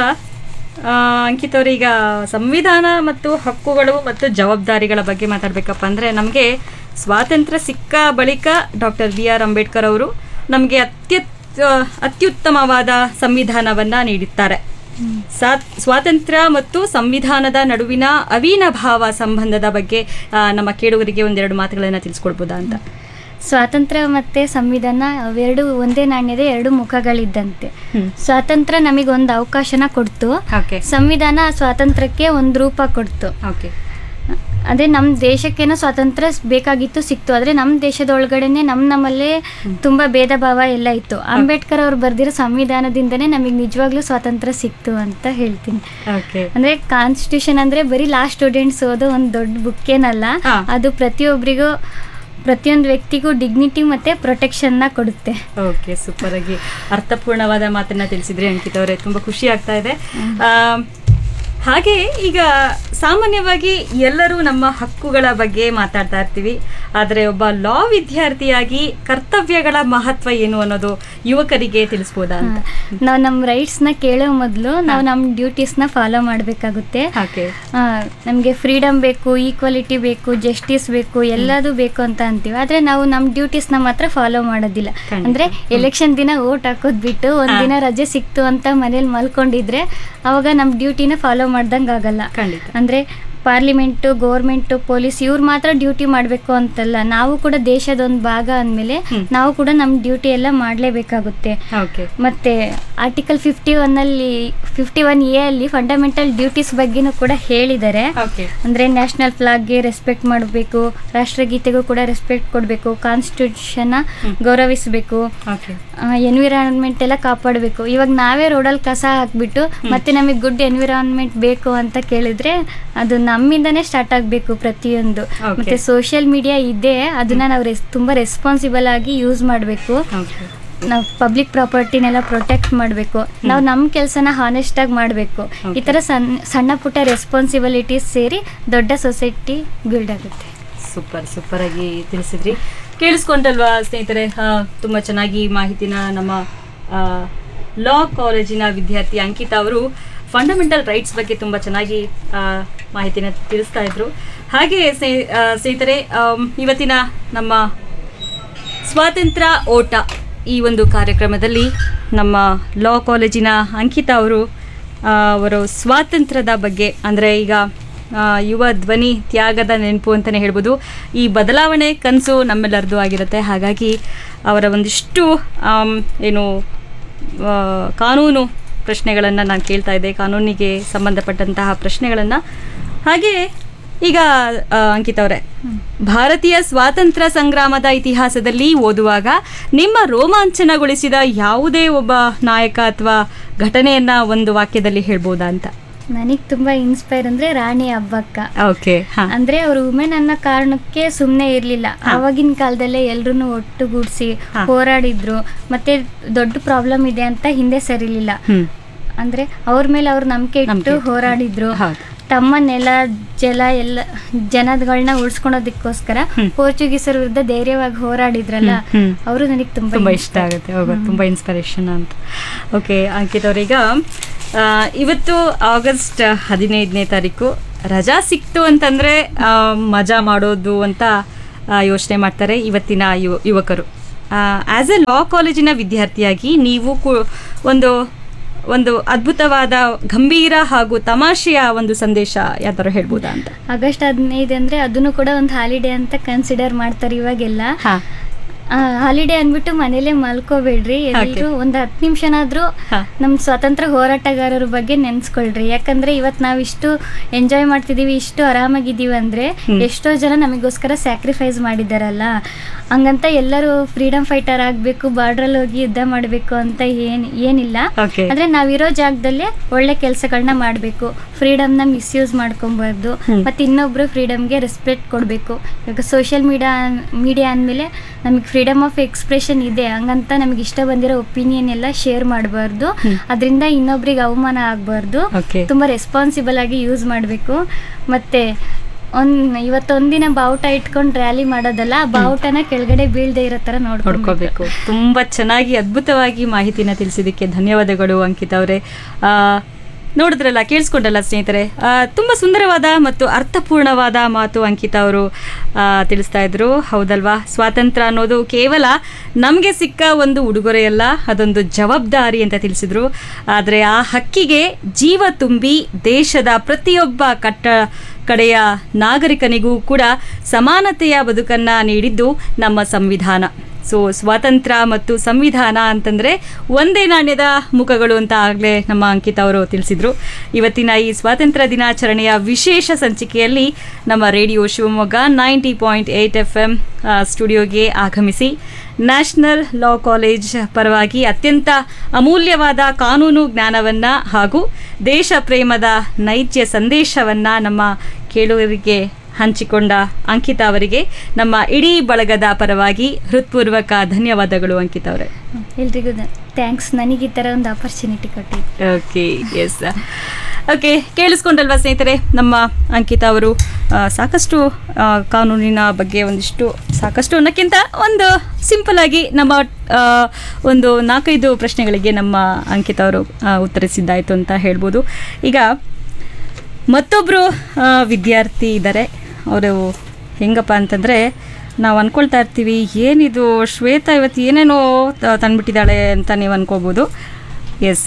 ಆ, ಅಂಕಿತ್ ಅವ್ರೆ, ಈಗ ಸಂವಿಧಾನ ಮತ್ತು ಹಕ್ಕುಗಳು ಮತ್ತು ಜವಾಬ್ದಾರಿಗಳ ಬಗ್ಗೆ ಮಾತಾಡ್ಬೇಕಪ್ಪ ಅಂದರೆ ನಮಗೆ ಸ್ವಾತಂತ್ರ್ಯ ಸಿಕ್ಕ ಬಳಿಕ ಡಾಕ್ಟರ್ ಬಿ ಆರ್ ಅಂಬೇಡ್ಕರ್ ಅವರು ನಮಗೆ ಅತ್ಯತ್ ಅತ್ಯುತ್ತಮವಾದ ಸಂವಿಧಾನವನ್ನ ನೀಡುತ್ತಾರೆ ಸಾ- ಸ್ವಾತಂತ್ರ್ಯ ಮತ್ತು ಸಂವಿಧಾನದ ನಡುವಿನ ಅವಿನಾಭಾವ ಸಂಬಂಧದ ಬಗ್ಗೆ ಆ, ನಮ್ಮ ಕೇಳುಗರಿಗೆ ಒಂದೆರಡು ಮಾತುಗಳನ್ನ ತಿಳಿಸ್ಕೊಡ್ಬೋದಾ ಅಂತ ಸ್ವಾತಂತ್ರ್ಯ ಮತ್ತೆ ಸಂವಿಧಾನ ಅವೆರಡು ಒಂದೇ ನಾಣ್ಯದ ಎರಡು ಮುಖಗಳಿದ್ದಂತೆ ಹ್ಮ್. ಸ್ವಾತಂತ್ರ್ಯ ನಮಗೆ ಒಂದು ಅವಕಾಶನ ಕೊಡ್ತು ಓಕೆ ಸಂವಿಧಾನ ಆ ಸ್ವಾತಂತ್ರ್ಯಕ್ಕೆ ಒಂದು ರೂಪ ಕೊಡ್ತು ಓಕೆ ಅದೇ ನಮ್ಮ ದೇಶಕ್ಕೇನೋ ಸ್ವಾತಂತ್ರ್ಯ ಬೇಕಾಗಿತ್ತು ಸಿಕ್ತು ಆದರೆ ನಮ್ಮ ದೇಶದ ಒಳಗಡೆನೆ ನಮ್ಮ ನಮ್ಮಲ್ಲೇ ತುಂಬ ಭೇದ ಭಾವ ಎಲ್ಲ ಇತ್ತು ಅಂಬೇಡ್ಕರ್ ಅವ್ರು ಬರೆದಿರೋ ಸಂವಿಧಾನದಿಂದನೇ ನಮಗೆ ನಿಜವಾಗ್ಲೂ ಸ್ವಾತಂತ್ರ್ಯ ಸಿಕ್ತು ಅಂತ ಹೇಳ್ತೀನಿ ಓಕೆ ಅಂದ್ರೆ ಕಾನ್ಸ್ಟಿಟ್ಯೂಷನ್ ಅಂದ್ರೆ ಬರೀ ಲಾ ಸ್ಟೂಡೆಂಟ್ಸ್ ಓದೋ ಒಂದು ದೊಡ್ಡ ಬುಕ್ ಏನಲ್ಲ ಹಾ. ಅದು ಪ್ರತಿಯೊಬ್ಬರಿಗೂ ಪ್ರತಿಯೊಂದು ವ್ಯಕ್ತಿಗೂ ಡಿಗ್ನಿಟಿ ಮತ್ತೆ ಪ್ರೊಟೆಕ್ಷನ್ನ ಕೊಡುತ್ತೆ ಓಕೆ ಸೂಪರ್ ಆಗಿ ಅರ್ಥಪೂರ್ಣವಾದ ಮಾತನ್ನ ತಿಳಿಸಿದ್ರಿ ಅಂಕಿತ್ ಅವರೇ ತುಂಬಾ ಖುಷಿ ಆಗ್ತಾ ಇದೆ ಆ, ಹಾಗೆ ಈಗ ಸಾಮಾನ್ಯವಾಗಿ ಎಲ್ಲರೂ ನಮ್ಮ ಹಕ್ಕುಗಳ ಬಗ್ಗೆ ಮಾತಾಡ್ತಾ ಇರ್ತೀವಿ ಆದರೆ ಒಬ್ಬ ಲಾ ವಿದ್ಯಾರ್ಥಿಯಾಗಿ ಕರ್ತವ್ಯಗಳ ಮಹತ್ವ ಏನು ಅನ್ನೋದು ಯುವಕರಿಗೆ ತಿಳಿಸ್ಬೋದಾ ಅಂತ ನಾವು ನಮ್ಮ ರೈಟ್ಸ್ನ ಕೇಳೋ ಮೊದಲು ನಾವು ನಮ್ಮ ಡ್ಯೂಟೀಸ್ನ ಫಾಲೋ ಮಾಡಬೇಕಾಗುತ್ತೆ ಓಕೆ ನಮಗೆ ಫ್ರೀಡಮ್ ಬೇಕು ಈಕ್ವಾಲಿಟಿ ಬೇಕು ಜಸ್ಟಿಸ್ ಬೇಕು ಎಲ್ಲದೂ ಬೇಕು ಅಂತ ಅಂತೀವಿ ಆದರೆ ನಾವು ನಮ್ಮ ಡ್ಯೂಟೀಸ್ನ ಮಾತ್ರ ಫಾಲೋ ಮಾಡೋದಿಲ್ಲ ಖಂಡಿತ. ಅಂದರೆ ಎಲೆಕ್ಷನ್ ದಿನ ಓಟ್ ಹಾಕೋದು ಬಿಟ್ಟು ಒಂದಿನ ರಜೆ ಸಿಕ್ತು ಅಂತ ಮನೇಲಿ ಮಲ್ಕೊಂಡಿದ್ರೆ ಅವಾಗ ನಮ್ಮ ಡ್ಯೂಟಿನ ಫಾಲೋ ಮಾಡ್ದಂಗೆ ಆಗಲ್ಲ ಖಂಡಿತ. ಅಂದರೆ ಪಾರ್ಲಿಮೆಂಟು ಗೌರ್ಮೆಂಟು ಪೊಲೀಸ್ ಇವ್ರು ಮಾತ್ರ ಡ್ಯೂಟಿ ಮಾಡಬೇಕು ಅಂತಲ್ಲ ನಾವು ಕೂಡ ದೇಶದ ಒಂದು ಭಾಗ ಅಂದಮೇಲೆ ಹ್ಮ್. ನಾವು ಕೂಡ ನಮ್ಮ ಡ್ಯೂಟಿ ಎಲ್ಲ ಮಾಡಲೇಬೇಕಾಗುತ್ತೆ ಓಕೆ ಮತ್ತೆ ಆರ್ಟಿಕಲ್ ಫಿಫ್ಟಿ ಒನ್ನಲ್ಲಿ ಫಿಫ್ಟಿ ಒನ್ ಎ ಅಲ್ಲಿ ಫಂಡಮೆಂಟಲ್ ಡ್ಯೂಟೀಸ್ ಬಗ್ಗೆನೂ ಕೂಡ ಹೇಳಿದ್ದಾರೆ ಓಕೆ ಅಂದರೆ ನ್ಯಾಷನಲ್ ಫ್ಲಾಗ್ಗೆ ರೆಸ್ಪೆಕ್ಟ್ ಮಾಡಬೇಕು ರಾಷ್ಟ್ರಗೀತೆಗೂ ಕೂಡ ರೆಸ್ಪೆಕ್ಟ್ ಕೊಡಬೇಕು ಕಾನ್ಸ್ಟಿಟ್ಯೂಷನ್ನ ಗೌರವಿಸಬೇಕು ಓಕೆ ಎನ್ವಿರಾನ್ಮೆಂಟ್ ಎಲ್ಲ ಕಾಪಾಡಬೇಕು ಇವಾಗ ನಾವೇ ರೋಡಲ್ಲಿ ಕಸ ಹಾಕ್ಬಿಟ್ಟು ಮತ್ತೆ ನಮಗೆ ಗುಡ್ ಎನ್ವಿರಾನ್ಮೆಂಟ್ ಬೇಕು ಅಂತ ಕೇಳಿದ್ರೆ ಅದು ನಮ್ಮಿಂದನೇ ಸ್ಟಾರ್ಟ್ ಆಗಬೇಕು ಪ್ರತಿಯೊಂದು Okay. ಮತ್ತೆ ಸೋಷಿಯಲ್ ಮೀಡಿಯಾ ಇದೆ ಅದನ್ನ ನಾವು ರೆಸ್ ತುಂಬ ರೆಸ್ಪಾನ್ಸಿಬಲ್ ಆಗಿ ಯೂಸ್ ಮಾಡಬೇಕು ಓಕೆ ನಾವು ಪಬ್ಲಿಕ್ ಪ್ರಾಪರ್ಟಿನೆಲ್ಲ ಪ್ರೊಟೆಕ್ಟ್ ಮಾಡಬೇಕು ನಾವು ನಮ್ಮ ಕೆಲಸನ ಹಾನೆಸ್ಟಾಗಿ ಮಾಡಬೇಕು ಈ ಥರ ಸಣ್ಣ ಸಣ್ಣ ಪುಟ್ಟ ರೆಸ್ಪಾನ್ಸಿಬಿಲಿಟೀಸ್ ಸೇರಿ ದೊಡ್ಡ ಸೊಸೈಟಿ ಬಿಲ್ಡ್ ಆಗುತ್ತೆ ಸೂಪರ್ ಸೂಪರ್ ಆಗಿ ತಿಳಿಸಿದ್ರಿ ಕೇಳಿಸ್ಕೊಂಡಲ್ವಾ ಸ್ನೇಹಿತರೆ ಆ, ತುಂಬಾ ಚೆನ್ನಾಗಿ ಮಾಹಿತಿನ ನಮ್ಮ ಲಾ ಕಾಲೇಜಿನ ವಿದ್ಯಾರ್ಥಿ ಅಂಕಿತಾ ಅವರು ಫಂಡಮೆಂಟಲ್ ರೈಟ್ಸ್ ಬಗ್ಗೆ ತುಂಬ ಚೆನ್ನಾಗಿ ಆ, ಮಾಹಿತಿನ ತಿಳಿಸ್ತಾ ಇದ್ರು ಹಾಗೆ ಸ್ನೇ- ಆ, ಸ್ನೇಹಿತರೆ ಆಮ್, ಇವತ್ತಿನ ನಮ್ಮ ಸ್ವಾತಂತ್ರ್ಯ ಓಟ ಈ ಒಂದು ಕಾರ್ಯಕ್ರಮದಲ್ಲಿ ನಮ್ಮ ಲಾ ಕಾಲೇಜಿನ ಅಂಕಿತಾ ಅವರು ಆ, ಅವರು ಸ್ವಾತಂತ್ರ್ಯದ ಬಗ್ಗೆ ಅಂದರೆ ಈಗ ಆ, ಯುವ ಧ್ವನಿ ತ್ಯಾಗದ ನೆನಪು ಅಂತಲೇ ಹೇಳ್ಬೋದು ಈ ಬದಲಾವಣೆ ಕನಸು ನಮ್ಮೆಲ್ಲರದು ಆಗಿರುತ್ತೆ ಹಾಗಾಗಿ ಅವರ ಒಂದಿಷ್ಟು ಆಮ್, ಏನು ಆ, ಕಾನೂನು ಪ್ರಶ್ನೆಗಳನ್ನು ನಾನು ಕೇಳ್ತಾ ಇದ್ದೆ ಕಾನೂನಿಗೆ ಸಂಬಂಧಪಟ್ಟಂತಹ ಪ್ರಶ್ನೆಗಳನ್ನು ಹಾಗೆ ಈಗ ಆ, ಅಂಕಿತ್ ಅವರೇ ಭಾರತೀಯ ಸ್ವಾತಂತ್ರ್ಯ ಸಂಗ್ರಾಮದ ಇತಿಹಾಸದಲ್ಲಿ ಓದುವಾಗ ನಿಮ್ಮ ರೋಮಾಂಚನಗೊಳಿಸಿದ ಯಾವುದೇ ಒಬ್ಬ ನಾಯಕ ಅಥವಾ ಘಟನೆಯನ್ನ ಒಂದು ವಾಕ್ಯದಲ್ಲಿ ಹೇಳ್ಬೋದಾ ಅಂತ ನನಗೆ ತುಂಬ ಇನ್ಸ್ಪೈರ್ ಅಂದರೆ ರಾಣಿ ಹಬ್ಬಕ್ಕ ಓಕೆ ಹಾ ಅಂದ್ರೆ ಅವರು ವುಮೆನ್ ಅನ್ನೋ ಕಾರಣಕ್ಕೆ ಸುಮ್ಮನೆ ಇರಲಿಲ್ಲ ಆವಾಗಿನ ಕಾಲದಲ್ಲೇ ಎಲ್ರೂ ಒಟ್ಟುಗೂಡಿಸಿ ಹಾ. ಹೋರಾಡಿದ್ರು ಮತ್ತೆ ದೊಡ್ಡ ಪ್ರಾಬ್ಲಮ್ ಇದೆ ಅಂತ ಹಿಂದೆ ಸರಿಲಿಲ್ಲ ಹ್ಮ್ ಅಂದ್ರೆ ಅವ್ರ ಮೇಲೆ ಅವ್ರ ನಂಬಿಕೆ ನಂಬ್ಕೆ ಇಟ್ಟು ಇಟ್ಟು. ಹೋರಾಡಿದ್ರು ಹೌದು. ತಮ್ಮ ನೆಲ ಜಲ ಎಲ್ಲ ಜನಗಳನ್ನ ಉಳಿಸ್ಕೊಳೋದಕ್ಕೋಸ್ಕರ ಹ್ಮ್. ಪೋರ್ಚುಗೀಸರ ವಿರುದ್ಧ ಧೈರ್ಯವಾಗಿ ಹೋರಾಡಿದ್ರಲ್ಲ ಹ್ಮ್, ಹ್ಮ್. ಅವರು ನನಗೆ ತುಂಬಾ ತುಂಬ ಇಷ್ಟ ಇಷ್ಟ ಆಗುತ್ತೆ ಹೌದು ತುಂಬ ಇನ್ಸ್ಪಿರೇಷನ್ ಅಂತ ಓಕೆ ಅಂಕಿತ್ ಅವ್ರೀಗ ಆ, ಇವತ್ತು ಆಗಸ್ಟ್ ಹದಿನೈದನೇ ತಾರೀಕು ರಜಾ ಸಿಕ್ತು ಅಂತಂದರೆ ಮಜಾ ಮಾಡೋದು ಅಂತ ಯೋಚನೆ ಮಾಡ್ತಾರೆ ಇವತ್ತಿನ ಯುವ ಯುವಕರು ಆ್ಯಸ್ ಎ ಲಾ ಕಾಲೇಜಿನ ವಿದ್ಯಾರ್ಥಿಯಾಗಿ ನೀವು ಕು ಒಂದು ಒಂದು ಅದ್ಭುತವಾದ ಗಂಭೀರ ಹಾಗೂ ತಮಾಷೆಯ ಒಂದು ಸಂದೇಶ ಯಾವ ಥರ ಹೇಳ್ಬೋದಾ ಅಂತ ಆಗಸ್ಟ್ ಹದಿನೈದು ಅಂದ್ರೆ ಅದನ್ನು ಕೂಡ ಒಂದು ಹಾಲಿಡೇ ಅಂತ ಕನ್ಸಿಡರ್ ಮಾಡ್ತಾರೆ ಇವಾಗೆಲ್ಲ ಹಾಂ ಹಾಲಿಡೇ ಅಂದ್ಬಿಟ್ಟು ಮನೇಲೆ ಮಲ್ಕೋಬೇಡ್ರಿ ಎಲ್ಲರೂ ಒಂದು ಹತ್ತು ನಿಮಿಷನಾದ್ರೂ ಹಾ. ನಮ್ಮ ಸ್ವಾತಂತ್ರ್ಯ ಹೋರಾಟಗಾರರ ಬಗ್ಗೆ ನೆನ್ಸ್ಕೊಳ್ರಿ ಯಾಕಂದ್ರೆ ಇವತ್ತು ನಾವು ಇಷ್ಟು ಎಂಜಾಯ್ ಮಾಡ್ತಿದೀವಿ ಇಷ್ಟು ಆರಾಮಾಗಿದ್ದೀವಿ ಅಂದ್ರೆ ಎಷ್ಟೋ ಜನ ನಮಗೋಸ್ಕರ ಸ್ಯಾಕ್ರಿಫೈಸ್ ಮಾಡಿದಾರಲ್ಲ ಹಂಗಂತ ಎಲ್ಲರೂ ಫ್ರೀಡಮ್ ಫೈಟರ್ ಆಗಬೇಕು ಬಾರ್ಡ್ರಲ್ಲಿ ಹೋಗಿ ಯುದ್ಧ ಮಾಡಬೇಕು ಅಂತ ಏನ್ ಏನಿಲ್ಲ Okay. ಅಂದ್ರೆ ನಾವಿರೋ ಜಾಗದಲ್ಲೇ ಒಳ್ಳೆ ಕೆಲಸಗಳನ್ನ ಮಾಡಬೇಕು ಫ್ರೀಡಮ್ನ ಮಿಸ್ಯೂಸ್ ಮಾಡ್ಕೊಬಾರ್ದು ಮತ್ತೆ ಇನ್ನೊಬ್ರು ಫ್ರೀಡಮ್ಗೆ ರೆಸ್ಪೆಕ್ಟ್ ಕೊಡಬೇಕು ಇವಾಗ ಸೋಷಿಯಲ್ ಮೀಡಿಯಾ ಮೀಡಿಯಾ ಅಂದಮೇಲೆ ನಮಗೆ ಫ್ರೀಡಮ್ ಆಫ್ ಎಕ್ಸ್ಪ್ರೆಷನ್ ಇದೆ ಹಂಗಂತ ನಮಗೆ ಇಷ್ಟ ಬಂದಿರೋ ಒಪಿನಿಯನ್ ಎಲ್ಲ ಶೇರ್ ಮಾಡಬಾರ್ದು ಅದರಿಂದ ಇನ್ನೊಬ್ರಿಗೆ ಅವಮಾನ ಆಗಬಾರ್ದು Okay. ತುಂಬ ರೆಸ್ಪಾನ್ಸಿಬಲ್ ಆಗಿ ಯೂಸ್ ಮಾಡಬೇಕು ಮತ್ತೆ ಒಂದ್ ಇವತ್ತೊಂದಿನ ಬಾವುಟ ಇಟ್ಕೊಂಡು ರ್ಯಾಲಿ ಮಾಡೋದಲ್ಲ ಆ ಬಾವುಟನ ಕೆಳಗಡೆ ಬೀಳ್ದೆ ಇರೋ ತರ ನೋಡ್ಕೊಬೇಕು ನೋಡ್ಕೋಬೇಕು ತುಂಬ ಚೆನ್ನಾಗಿ ಅದ್ಭುತವಾಗಿ ಮಾಹಿತಿನ ತಿಳಿಸಿದ್ದಕ್ಕೆ ಧನ್ಯವಾದಗಳು ಅಂಕಿತ್ ಅವರೇ ಆ, ನೋಡಿದ್ರಲ್ಲ ಕೇಳಿಸ್ಕೊಂಡಲ್ಲ ಸ್ನೇಹಿತರೆ ಆ, ತುಂಬ ಸುಂದರವಾದ ಮತ್ತು ಅರ್ಥಪೂರ್ಣವಾದ ಮಾತು ಅಂಕಿತ ಅವರು ಆ, ತಿಳಿಸ್ತಾ ಇದ್ರು ಹೌದಲ್ವಾ ಸ್ವಾತಂತ್ರ್ಯ ಅನ್ನೋದು ಕೇವಲ ನಮಗೆ ಸಿಕ್ಕ ಒಂದು ಉಡುಗೊರೆಯಲ್ಲ ಅದೊಂದು ಜವಾಬ್ದಾರಿ ಅಂತ ತಿಳಿಸಿದ್ರು ಆದರೆ ಆ ಹಕ್ಕಿಗೆ ಜೀವ ತುಂಬಿ ದೇಶದ ಪ್ರತಿಯೊಬ್ಬ ಕಟ್ಟ ಕಡೆಯ ನಾಗರಿಕನಿಗೂ ಕೂಡ ಸಮಾನತೆಯ ಬದುಕನ್ನ ನೀಡಿದ್ದು ನಮ್ಮ ಸಂವಿಧಾನ ಸೊ ಸ್ವಾತಂತ್ರ್ಯ ಮತ್ತು ಸಂವಿಧಾನ ಅಂತಂದ್ರೆ ಒಂದೇ ನಾಣ್ಯದ ಮುಖಗಳು ಅಂತ ಆಗಲೇ ನಮ್ಮ ಅಂಕಿತ್ ಅವರು ತಿಳಿಸಿದ್ರು ಇವತ್ತಿನ ಈ ಸ್ವಾತಂತ್ರ್ಯ ದಿನಾಚರಣೆಯ ವಿಶೇಷ ಸಂಚಿಕೆಯಲ್ಲಿ ನಮ್ಮ radio Shivamogga ninety point eight F M ಸ್ಟುಡಿಯೋಗೆ ಆಗಮಿಸಿ ನ್ಯಾಷನಲ್ ಲಾ ಕಾಲೇಜ್ ಪರವಾಗಿ ಅತ್ಯಂತ ಅಮೂಲ್ಯವಾದ ಕಾನೂನು ಜ್ಞಾನವನ್ನ ಹಾಗೂ ದೇಶ ಪ್ರೇಮದ ನೈಜ ಸಂದೇಶವನ್ನ ನಮ್ಮ ಕೇಳುವರಿಗೆ ಹಂಚಿಕೊಂಡ ಅಂಕಿತಾ ಅವರಿಗೆ ನಮ್ಮ ಇಡೀ ಬಳಗದ ಪರವಾಗಿ ಹೃತ್ಪೂರ್ವಕ ಧನ್ಯವಾದಗಳು ಅಂಕಿತಾ ಅವರೇ ಎಲ್ರಿಗೂ ಥ್ಯಾಂಕ್ಸ್ ನನಗೆ ಈ ಥರ ಒಂದು ಆಪರ್ಚುನಿಟಿ ಕೊಟ್ಟಿದ್ದು ಓಕೆ ಎಸ್ ಓಕೆ ಕೇಳಿಸ್ಕೊಂಡಲ್ವಾ ಸ್ನೇಹಿತರೆ ನಮ್ಮ ಅಂಕಿತಾ ಅವರು ಆ, ಸಾಕಷ್ಟು ಆ, ಕಾನೂನಿನ ಬಗ್ಗೆ ಒಂದಿಷ್ಟು ಸಾಕಷ್ಟು ಅನ್ನೋಕ್ಕಿಂತ ಒಂದು ಸಿಂಪಲ್ ಆಗಿ ನಮ್ಮ ಆ, ಒಂದು ನಾಲ್ಕೈದು ಪ್ರಶ್ನೆಗಳಿಗೆ ನಮ್ಮ ಅಂಕಿತಾ ಅವರು ಆ, ಉತ್ತರಿಸಿದ್ದಾಯಿತು ಅಂತ ಹೇಳ್ಬೋದು ಈಗ ಮತ್ತೊಬ್ಬರು ವಿದ್ಯಾರ್ಥಿ ಇದ್ದಾರೆ ಅವರು ಹೆಂಗಪ್ಪ ಅಂತಂದರೆ ನಾವು ಅಂದ್ಕೊಳ್ತಾ ಇರ್ತೀವಿ ಏನಿದು ಶ್ವೇತಾ ಇವತ್ತು ಏನೇನೋ ತ- ತಂದ್ಬಿಟ್ಟಿದ್ದಾಳೆ ಅಂತ ನೀವು ಅನ್ಕೋಬೋದು ಎಸ್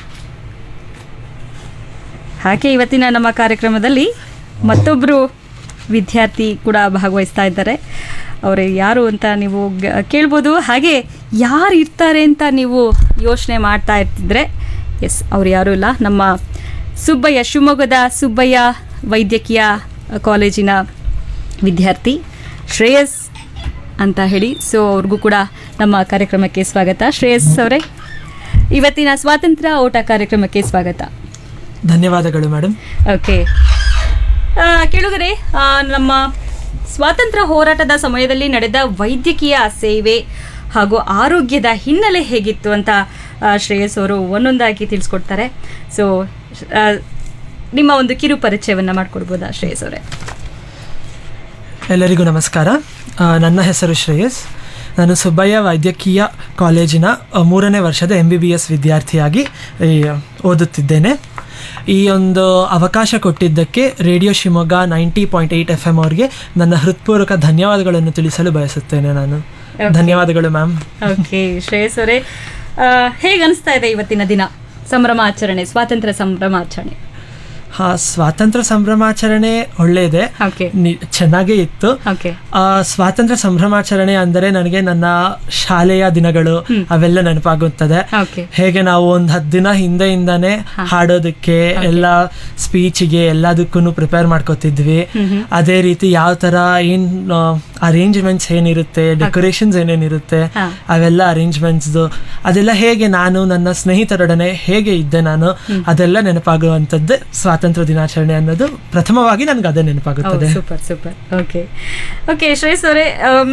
ಹಾಗೆ ಇವತ್ತಿನ ನಮ್ಮ ಕಾರ್ಯಕ್ರಮದಲ್ಲಿ ಮತ್ತೊಬ್ಬರು ವಿದ್ಯಾರ್ಥಿ ಕೂಡ ಭಾಗವಹಿಸ್ತಾ ಇದ್ದಾರೆ ಅವರು ಯಾರು ಅಂತ ನೀವು ಗ- ಕೇಳ್ಬೋದು ಹಾಗೆ ಯಾರು ಇರ್ತಾರೆ ಅಂತ ನೀವು ಯೋಚನೆ ಮಾಡ್ತಾ ಇರ್ತಿದ್ರೆ ಎಸ್ ಅವ್ರು ಯಾರೂ ಇಲ್ಲ ನಮ್ಮ ಸುಬ್ಬಯ್ಯ ಶಿವಮೊಗ್ಗದ ಸುಬ್ಬಯ್ಯ ವೈದ್ಯಕೀಯ ಕಾಲೇಜಿನ ವಿದ್ಯಾರ್ಥಿ ಶ್ರೇಯಸ್ ಅಂತ ಹೇಳಿ ಸೊ ಅವ್ರಿಗೂ ಕೂಡ ನಮ್ಮ ಕಾರ್ಯಕ್ರಮಕ್ಕೆ ಸ್ವಾಗತ ಶ್ರೇಯಸ್ ಅವರೇ ಇವತ್ತಿನ ಸ್ವಾತಂತ್ರ್ಯ ಓಟ ಕಾರ್ಯಕ್ರಮಕ್ಕೆ ಸ್ವಾಗತ ಧನ್ಯವಾದಗಳು ಮೇಡಮ್ ಓಕೆ ಕೇಳುಗರೆ ಆ, ನಮ್ಮ ಸ್ವಾತಂತ್ರ್ಯ ಹೋರಾಟದ ಸಮಯದಲ್ಲಿ ನಡೆದ ವೈದ್ಯಕೀಯ ಸೇವೆ ಹಾಗೂ ಆರೋಗ್ಯದ ಹಿನ್ನೆಲೆ ಹೇಗಿತ್ತು ಅಂತ ಆ, ಶ್ರೇಯಸ್ ಅವರು ಒಂದೊಂದಾಗಿ ತಿಳಿಸ್ಕೊಡ್ತಾರೆ ಸೊ ನಿಮ್ಮ ಒಂದು ಕಿರು ಪರಿಚಯವನ್ನು ಮಾಡಿಕೊಡ್ಬೋದಾ ಶ್ರೇಯಸ್ ಅವರೇ ಎಲ್ಲರಿಗೂ ನಮಸ್ಕಾರ ಆ, ನನ್ನ ಹೆಸರು ಶ್ರೇಯಸ್ ನಾನು ಸುಬ್ಬಯ್ಯ ವೈದ್ಯಕೀಯ ಕಾಲೇಜಿನ ಆ, ಮೂರನೇ ವರ್ಷದ ಎಂ ಬಿ ಬಿ ಎಸ್ ವಿದ್ಯಾರ್ಥಿಯಾಗಿ ಈ, ಓದುತ್ತಿದ್ದೇನೆ ಈ ಒಂದು ಅವಕಾಶ ಕೊಟ್ಟಿದ್ದಕ್ಕೆ radio Shivamogga ninety point eight F M ಅವ್ರಿಗೆ ನನ್ನ ಹೃತ್ಪೂರ್ವಕ ಧನ್ಯವಾದಗಳನ್ನು ತಿಳಿಸಲು ಬಯಸುತ್ತೇನೆ ನಾನು ಧನ್ಯವಾದಗಳು ಮ್ಯಾಮ್ ಓಕೆ ಶ್ರೇಯಸ್ ಅವರೇ ಹೇಗೆ ಅನಿಸ್ತಾ ಇದೆ ಇವತ್ತಿನ ದಿನ ಸಂಭ್ರಮಾಚರಣೆ ಸ್ವಾತಂತ್ರ್ಯ ಸಂಭ್ರಮಾಚರಣೆ ಹಾ ಸ್ವಾತಂತ್ರ್ಯ ಸಂಭ್ರಮಾಚರಣೆ ಒಳ್ಳೆಯದೆ ಓಕೆ ನಿ- ಚೆನ್ನಾಗೇ ಇತ್ತು ಓಕೆ ಆ, ಸ್ವಾತಂತ್ರ್ಯ ಸಂಭ್ರಮಾಚರಣೆ ಅಂದರೆ ನನಗೆ ನನ್ನ ಶಾಲೆಯ ದಿನಗಳು ಅವೆಲ್ಲ ನೆನಪಾಗುತ್ತದೆ ಓಕೆ ಹೇಗೆ ನಾವು ಒಂದು ಹತ್ತು ದಿನ ಹಿಂದೆಯಿಂದಾನೇ ಹಾಡೋದಕ್ಕೆ ಎಲ್ಲ ಸ್ಪೀಚಿಗೆ ಎಲ್ಲದಕ್ಕೂ ಪ್ರಿಪೇರ್ ಮಾಡ್ಕೋತಿದ್ವಿ ಅದೇ ರೀತಿ ಯಾವ ತರ ಏನ್ ಅರೇಂಜ್ಮೆಂಟ್ಸ್ ಏನಿರುತ್ತೆ ಡೆಕೋರೇಷನ್ಸ್ ಏನೇನಿರುತ್ತೆ ಹಾ. ಅವೆಲ್ಲ ಅರೇಂಜ್ಮೆಂಟ್ಸ್ ಅದೆಲ್ಲ ಹೇಗೆ ನಾನು ನನ್ನ ಸ್ನೇಹಿತರೊಡನೆ ಹೇಗೆ ಇದ್ದೆ ನಾನು ಅದೆಲ್ಲ ನೆನಪಾಗುವಂಥದ್ದು ಸ್ವಾತಂತ್ರ್ಯ ದಿನಾಚರಣೆ ಅನ್ನೋದು ಪ್ರಥಮವಾಗಿ ನನಗೆ ಅದೇ ನೆನಪಾಗುತ್ತದೆ super super okay okay Shreyas ಅವರೇ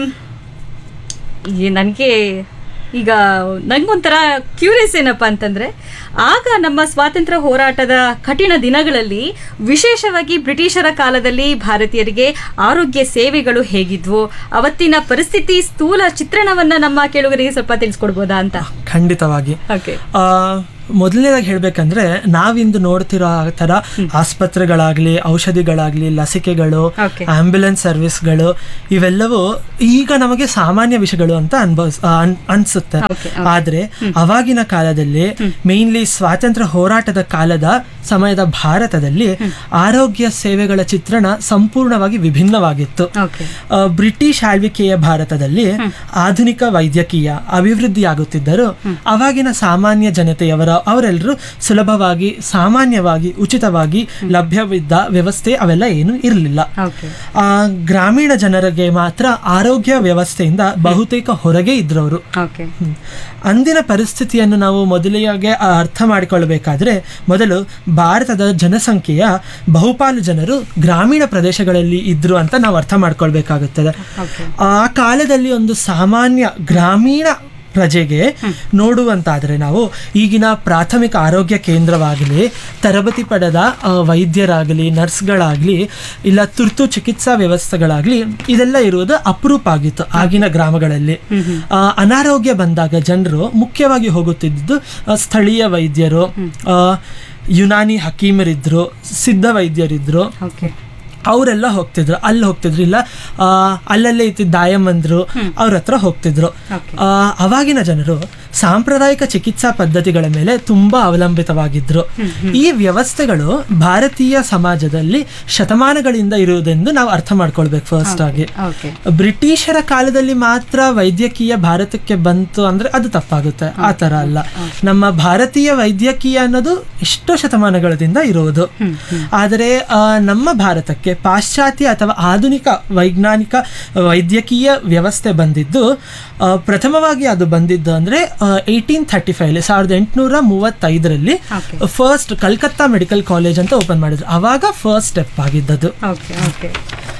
ನನಗೆ ಈಗ ನಂಗೊಂಥರ ಕ್ಯೂರಿಯಸ್ ಏನಪ್ಪ ಅಂತಂದ್ರೆ ಆಗ ನಮ್ಮ ಸ್ವಾತಂತ್ರ್ಯ ಹೋರಾಟದ ಕಠಿಣ ದಿನಗಳಲ್ಲಿ ವಿಶೇಷವಾಗಿ ಬ್ರಿಟಿಷರ ಕಾಲದಲ್ಲಿ ಭಾರತೀಯರಿಗೆ ಆರೋಗ್ಯ ಸೇವೆಗಳು ಹೇಗಿದ್ವು ಅವತ್ತಿನ ಪರಿಸ್ಥಿತಿ ಸ್ಥೂಲ ಚಿತ್ರಣವನ್ನ ನಮ್ಮ ಕೇಳುಗರಿಗೆ ಸ್ವಲ್ಪ ತಿಳಿಸ್ಕೊಡ್ಬೋದಾ ಅಂತ ಖಂಡಿತವಾಗಿ ಓಕೆ ಆ, ಮೊದಲನೇದಾಗಿ ಹೇಳ್ಬೇಕಂದ್ರೆ ನಾವಿಂದು ನೋಡ್ತಿರೋ ಆ ಥರ ಆಸ್ಪತ್ರೆಗಳಾಗ್ಲಿ ಔಷಧಿಗಳಾಗ್ಲಿ ಲಸಿಕೆಗಳು Okay. ಆಂಬ್ಯುಲೆನ್ಸ್ ಸರ್ವಿಸ್ಗಳು ಇವೆಲ್ಲವೂ ಈಗ ನಮಗೆ ಸಾಮಾನ್ಯ ವಿಷಯಗಳು ಅಂತ ಅನ್ಭವಿಸ್ ಆ, ಅನ್- ಅನ್ಸುತ್ತೆ Okay, okay. ಆದ್ರೆ ಅವಾಗಿನ ಕಾಲದಲ್ಲಿ ಮೇನ್ಲಿ ಸ್ವಾತಂತ್ರ್ಯ ಹೋರಾಟದ ಕಾಲದ ಸಮಯದ ಭಾರತದಲ್ಲಿ ಆರೋಗ್ಯ ಸೇವೆಗಳ ಚಿತ್ರಣ ಸಂಪೂರ್ಣವಾಗಿ ವಿಭಿನ್ನವಾಗಿತ್ತು ಓಕೆ ಆ, ಬ್ರಿಟಿಷ್ ಆಳ್ವಿಕೆಯ ಭಾರತದಲ್ಲಿ ಆಧುನಿಕ ವೈದ್ಯಕೀಯ ಅಭಿವೃದ್ಧಿಯಾಗುತ್ತಿದ್ದರೂ ಅವಾಗಿನ ಸಾಮಾನ್ಯ ಜನತೆಯವರ ಅವರೆಲ್ಲರೂ ಸುಲಭವಾಗಿ ಸಾಮಾನ್ಯವಾಗಿ ಉಚಿತವಾಗಿ ಲಭ್ಯವಿದ್ದ ವ್ಯವಸ್ಥೆ ಅವೆಲ್ಲ ಏನು ಇರಲಿಲ್ಲ ಓಕೆ ಆ, ಗ್ರಾಮೀಣ ಜನರಿಗೆ ಮಾತ್ರ ಆರೋಗ್ಯ ವ್ಯವಸ್ಥೆಯಿಂದ ಬಹುತೇಕ ಹೊರಗೆ ಇದ್ರು ಅವರು ಓಕೆ ಹ್ಮ್. ಅಂದಿನ ಪರಿಸ್ಥಿತಿಯನ್ನು ನಾವು ಮೊದಲಿಗೆ ಅರ್ಥ ಮಾಡಿಕೊಳ್ಳಬೇಕಾದ್ರೆ ಮೊದಲು ಭಾರತದ ಜನಸಂಖ್ಯೆಯ ಬಹುಪಾಲು ಜನರು ಗ್ರಾಮೀಣ ಪ್ರದೇಶಗಳಲ್ಲಿ ಇದ್ರು ಅಂತ ನಾವು ಅರ್ಥ ಮಾಡ್ಕೊಳ್ಬೇಕಾಗುತ್ತದೆ ಆ ಕಾಲದಲ್ಲಿ ಒಂದು ಸಾಮಾನ್ಯ ಗ್ರಾಮೀಣ ಪ್ರಜೆಗೆ ನೋಡುವಂತಾದರೆ ನಾವು ಈಗಿನ ಪ್ರಾಥಮಿಕ ಆರೋಗ್ಯ ಕೇಂದ್ರವಾಗಲಿ ತರಬೇತಿ ಪಡೆದ ಆ, ವೈದ್ಯರಾಗಲಿ ನರ್ಸ್ಗಳಾಗಲಿ ಇಲ್ಲ ತುರ್ತು ಚಿಕಿತ್ಸಾ ವ್ಯವಸ್ಥೆಗಳಾಗಲಿ ಇದೆಲ್ಲ ಇರುವುದು ಅಪರೂಪ ಆಗಿತ್ತು ಆಗಿನ ಗ್ರಾಮಗಳಲ್ಲಿ ಆ, ಅನಾರೋಗ್ಯ ಬಂದಾಗ ಜನರು ಮುಖ್ಯವಾಗಿ ಹೋಗುತ್ತಿದ್ದು ಆ, ಸ್ಥಳೀಯ ವೈದ್ಯರು ಆ, ಯುನಾನಿ ಹಕೀಮರಿದ್ರು ಸಿದ್ಧ ವೈದ್ಯರಿದ್ರು ಓಕೆ ಅವರೆಲ್ಲ ಹೋಗ್ತಿದ್ರು ಅಲ್ಲಿ ಹೋಗ್ತಿದ್ರು ಇಲ್ಲ ಆ, ಅಲ್ಲಲ್ಲೇ ಇತ್ತಿದ್ದ ದಾಯಮ್ಮಂದ್ರು ಅವ್ರ ಹತ್ರ ಹೋಗ್ತಿದ್ರು ಆ, ಅವಾಗಿನ ಜನರು ಸಾಂಪ್ರದಾಯಿಕ ಚಿಕಿತ್ಸಾ ಪದ್ಧತಿಗಳ ಮೇಲೆ ತುಂಬಾ ಅವಲಂಬಿತವಾಗಿದ್ರು ಈ ವ್ಯವಸ್ಥೆಗಳು ಭಾರತೀಯ ಸಮಾಜದಲ್ಲಿ ಶತಮಾನಗಳಿಂದ ಇರುವುದೆಂದು ನಾವು ಅರ್ಥ ಮಾಡ್ಕೊಳ್ಬೇಕು ಫಸ್ಟ್ ಆಗಿ ಓಕೆ ಬ್ರಿಟಿಷರ ಕಾಲದಲ್ಲಿ ಮಾತ್ರ ವೈದ್ಯಕೀಯ ಭಾರತಕ್ಕೆ ಬಂತು ಅಂದ್ರೆ ಅದು ತಪ್ಪಾಗುತ್ತೆ ಆ ತರ ಅಲ್ಲ ನಮ್ಮ ಭಾರತೀಯ ವೈದ್ಯಕೀಯ ಅನ್ನೋದು ಎಷ್ಟೋ ಶತಮಾನಗಳಿಂದ ಇರುವುದು ಆದರೆ ಆ, ನಮ್ಮ ಭಾರತಕ್ಕೆ ಪಾಶ್ಚಾತ್ಯ ಅಥವಾ ಆಧುನಿಕ ವೈಜ್ಞಾನಿಕ ವೈದ್ಯಕೀಯ ವ್ಯವಸ್ಥೆ ಬಂದಿದ್ದು ಆ, ಪ್ರಥಮವಾಗಿ ಅದು ಬಂದಿದ್ದು ಅಂದ್ರೆ ಏಯ್ಟೀನ್ ಥರ್ಟಿ ಫೈವ್ ಸಾವಿರದ ಎಂಟುನೂರ ಮೂವತ್ತೈದರಲ್ಲಿ Okay. First Calcutta medical college ಅಂತ ಓಪನ್ ಮಾಡಿದ್ರು ಅವಾಗ ಫಸ್ಟ್ ಸ್ಟೆಪ್ ಆಗಿದ್ದದು ಓಕೆ ಓಕೆ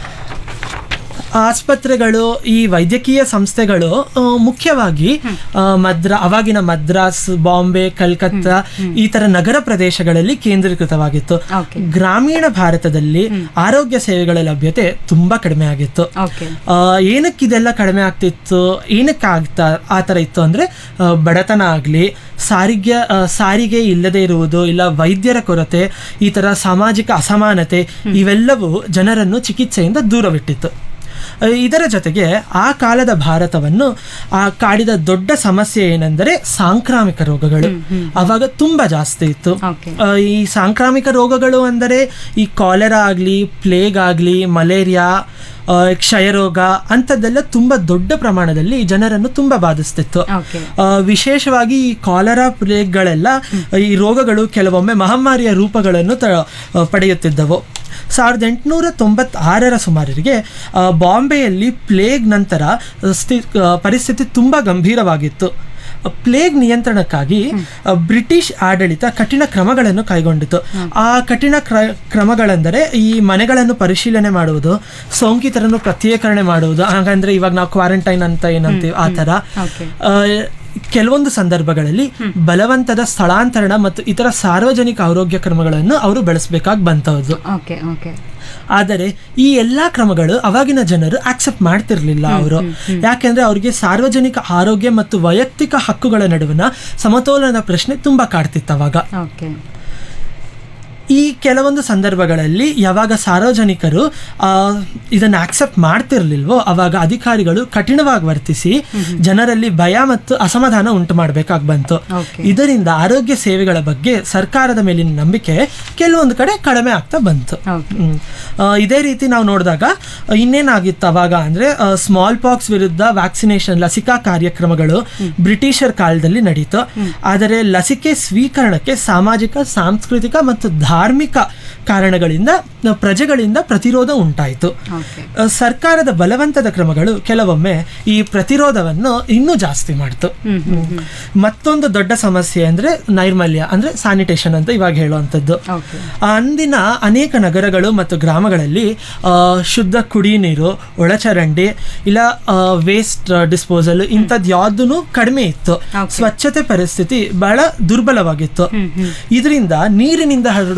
ಆಸ್ಪತ್ರೆಗಳು ಈ ವೈದ್ಯಕೀಯ ಸಂಸ್ಥೆಗಳು ಆ, ಮುಖ್ಯವಾಗಿ ಆ, ಮದ್ರಾ ಅವಾಗಿನ ಮದ್ರಾಸ್ ಬಾಂಬೆ ಕಲ್ಕತ್ತಾ ಈ ತರ ನಗರ ಪ್ರದೇಶಗಳಲ್ಲಿ ಕೇಂದ್ರೀಕೃತವಾಗಿತ್ತು Okay. ಗ್ರಾಮೀಣ ಭಾರತದಲ್ಲಿ ಆರೋಗ್ಯ ಸೇವೆಗಳ ಲಭ್ಯತೆ ತುಂಬಾ ಕಡಿಮೆ ಆಗಿತ್ತು ಓಕೆ ಆ, ಏನಕ್ಕೆ ಇದೆಲ್ಲ ಕಡಿಮೆ ಆಗ್ತಿತ್ತು ಏನಕ್ಕೆ ಆಗ್ತಾ ಆ ಥರ ಇತ್ತು ಅಂದರೆ ಬಡತನ ಆಗಲಿ ಸಾರಿಗೆ ಆ, ಸಾರಿಗೆ ಇಲ್ಲದೆ ಇರುವುದು ಇಲ್ಲ ವೈದ್ಯರ ಕೊರತೆ ಈ ಥರ ಸಾಮಾಜಿಕ ಅಸಮಾನತೆ ಇವೆಲ್ಲವೂ ಜನರನ್ನು ಚಿಕಿತ್ಸೆಯಿಂದ ದೂರವಿಟ್ಟಿತ್ತು ಆ, ಇದರ ಜೊತೆಗೆ ಆ ಕಾಲದ ಭಾರತವನ್ನು ಆ ಕಾಡಿದ ದೊಡ್ಡ ಸಮಸ್ಯೆ ಏನೆಂದರೆ ಸಾಂಕ್ರಾಮಿಕ ರೋಗಗಳು ಅವಾಗ ತುಂಬಾ ಜಾಸ್ತಿ ಇತ್ತು Okay. ಆ, ಈ ಸಾಂಕ್ರಾಮಿಕ ರೋಗಗಳು ಅಂದರೆ ಈ ಕಾಲೆರಾ ಆಗಲಿ ಪ್ಲೇಗ್ ಆಗಲಿ ಮಲೇರಿಯಾ ಆ, ಕ್ಷಯರೋಗ ಅಂಥದ್ದೆಲ್ಲ ತುಂಬ ದೊಡ್ಡ ಪ್ರಮಾಣದಲ್ಲಿ ಜನರನ್ನು ತುಂಬ ಬಾಧಿಸ್ತಿತ್ತು Okay. ಆ, ವಿಶೇಷವಾಗಿ ಈ ಕಾಲರಾ ಪ್ಲೇಗ್ಗಳೆಲ್ಲ ಈ ರೋಗಗಳು ಕೆಲವೊಮ್ಮೆ ಮಹಾಮಾರಿಯ ರೂಪಗಳನ್ನು ತ ಆ, ಪಡೆಯುತ್ತಿದ್ದವು ಸಾವಿರದ ಎಂಟುನೂರ ತೊಂಬತ್ತಾರರ ಸುಮಾರಿಗೆ ಆ, ಬಾಂಬೆಯಲ್ಲಿ ಪ್ಲೇಗ್ ನಂತರ ಸ್ಥಿ ಆ, ಪರಿಸ್ಥಿತಿ ತುಂಬ ಗಂಭೀರವಾಗಿತ್ತು ಪ್ಲೇಗ್ ನಿಯಂತ್ರಣಕ್ಕಾಗಿ ಆ, ಬ್ರಿಟಿಷ್ ಆಡಳಿತ ಕಠಿಣ ಕ್ರಮಗಳನ್ನು ಕೈಗೊಂಡಿತು ಆ ಕಠಿಣ ಕ್ರ- ಕ್ರಮಗಳೆಂದರೆ ಈ ಮನೆಗಳನ್ನು ಪರಿಶೀಲನೆ ಮಾಡುವುದು ಸೋಂಕಿತರನ್ನು ಪ್ರತ್ಯೇಕರಣೆ ಮಾಡುವುದು ಹಾಗಂದ್ರೆ ಇವಾಗ ನಾವು ಕ್ವಾರಂಟೈನ್ ಅಂತ ಏನಂತೀವಿ ಆ ಥರ Okay. ಆ, ಕೆಲವೊಂದು ಸಂದರ್ಭಗಳಲ್ಲಿ ಬಲವಂತದ ಸ್ಥಳಾಂತರಣ ಮತ್ತು ಇತರ ಸಾರ್ವಜನಿಕ ಆರೋಗ್ಯ ಕ್ರಮಗಳನ್ನು ಅವರು ಬೆಳೆಸಬೇಕಾಗಿ ಬಂತದ್ದು ಓಕೆ ಓಕೆ ಆದರೆ ಈ ಎಲ್ಲಾ ಕ್ರಮಗಳು ಅವಾಗಿನ ಜನರು ಆಕ್ಸೆಪ್ಟ್ ಮಾಡ್ತಿರ್ಲಿಲ್ಲ ಅವರು ಯಾಕೆಂದ್ರೆ ಅವರಿಗೆ ಸಾರ್ವಜನಿಕ ಆರೋಗ್ಯ ಮತ್ತು ವೈಯಕ್ತಿಕ ಹಕ್ಕುಗಳ ನಡುವಿನ ಸಮತೋಲನದ ಪ್ರಶ್ನೆ ತುಂಬಾ ಕಾಡ್ತಿತ್ತು ಅವಾಗ ಓಕೆ ಈ ಕೆಲವೊಂದು ಸಂದರ್ಭಗಳಲ್ಲಿ ಯಾವಾಗ ಸಾರ್ವಜನಿಕರು ಆ, ಇದನ್ನ ಆಕ್ಸೆಪ್ಟ್ ಮಾಡ್ತಿರ್ಲಿಲ್ವೋ ಅವಾಗ ಅಧಿಕಾರಿಗಳು ಕಠಿಣವಾಗಿ ವರ್ತಿಸಿ ಜನರಲ್ಲಿ ಭಯ ಮತ್ತು ಅಸಮಾಧಾನ ಉಂಟು ಮಾಡಬೇಕಾಗಿ ಬಂತು Okay. ಇದರಿಂದ ಆರೋಗ್ಯ ಸೇವೆಗಳ ಬಗ್ಗೆ ಸರ್ಕಾರದ ಮೇಲಿನ ನಂಬಿಕೆ ಕೆಲವೊಂದು ಕಡೆ ಕಡಿಮೆ ಆಗ್ತಾ ಬಂತು Okay. ಹ್ಮ್. ಆ, ಇದೇ ರೀತಿ ನಾವು ನೋಡಿದಾಗ ಇನ್ನೇನಾಗಿತ್ತು ಅವಾಗ ಅಂದ್ರೆ ಸ್ಮಾಲ್ ಪಾಕ್ಸ್ ವಿರುದ್ಧ ವ್ಯಾಕ್ಸಿನೇಷನ್ ಲಸಿಕಾ ಕಾರ್ಯಕ್ರಮಗಳು ಬ್ರಿಟಿಷರ್ ಕಾಲದಲ್ಲಿ ನಡೀತು ಆದರೆ ಲಸಿಕೆ ಸ್ವೀಕರಣಕ್ಕೆ ಸಾಮಾಜಿಕ ಸಾಂಸ್ಕೃತಿಕ ಮತ್ತು ಧಾರ್ಮಿಕ ಕಾರಣಗಳಿಂದ ಆ, ಪ್ರಜೆಗಳಿಂದ ಪ್ರತಿರೋಧ ಉಂಟಾಯಿತು ಓಕೆ ಆ, ಸರ್ಕಾರದ ಬಲವಂತದ ಕ್ರಮಗಳು ಕೆಲವೊಮ್ಮೆ ಈ ಪ್ರತಿರೋಧವನ್ನು ಇನ್ನೂ ಜಾಸ್ತಿ ಮಾಡ್ತು ಮತ್ತೊಂದು ದೊಡ್ಡ ಸಮಸ್ಯೆ ಅಂದ್ರೆ ನೈರ್ಮಲ್ಯ ಅಂದ್ರೆ ಸ್ಯಾನಿಟೇಷನ್ ಅಂತ ಇವಾಗ ಹೇಳುವಂಥದ್ದು ಓಕೆ ಅಂದಿನ ಅನೇಕ ನಗರಗಳು ಮತ್ತು ಗ್ರಾಮಗಳಲ್ಲಿ ಆ, ಶುದ್ಧ ಕುಡಿ ನೀರು ಒಳಚರಂಡಿ ಇಲ್ಲ ವೇಸ್ಟ್ ಡಿಸ್ಪೋಸಲ್ ಇಂಥದ್ದು ಯಾವ್ದು ಕಡಿಮೆ ಇತ್ತು Okay. ಸ್ವಚ್ಛತೆ ಪರಿಸ್ಥಿತಿ ಬಹಳ ದುರ್ಬಲವಾಗಿತ್ತು ಇದರಿಂದ ನೀರಿನಿಂದ ಹರಡುವ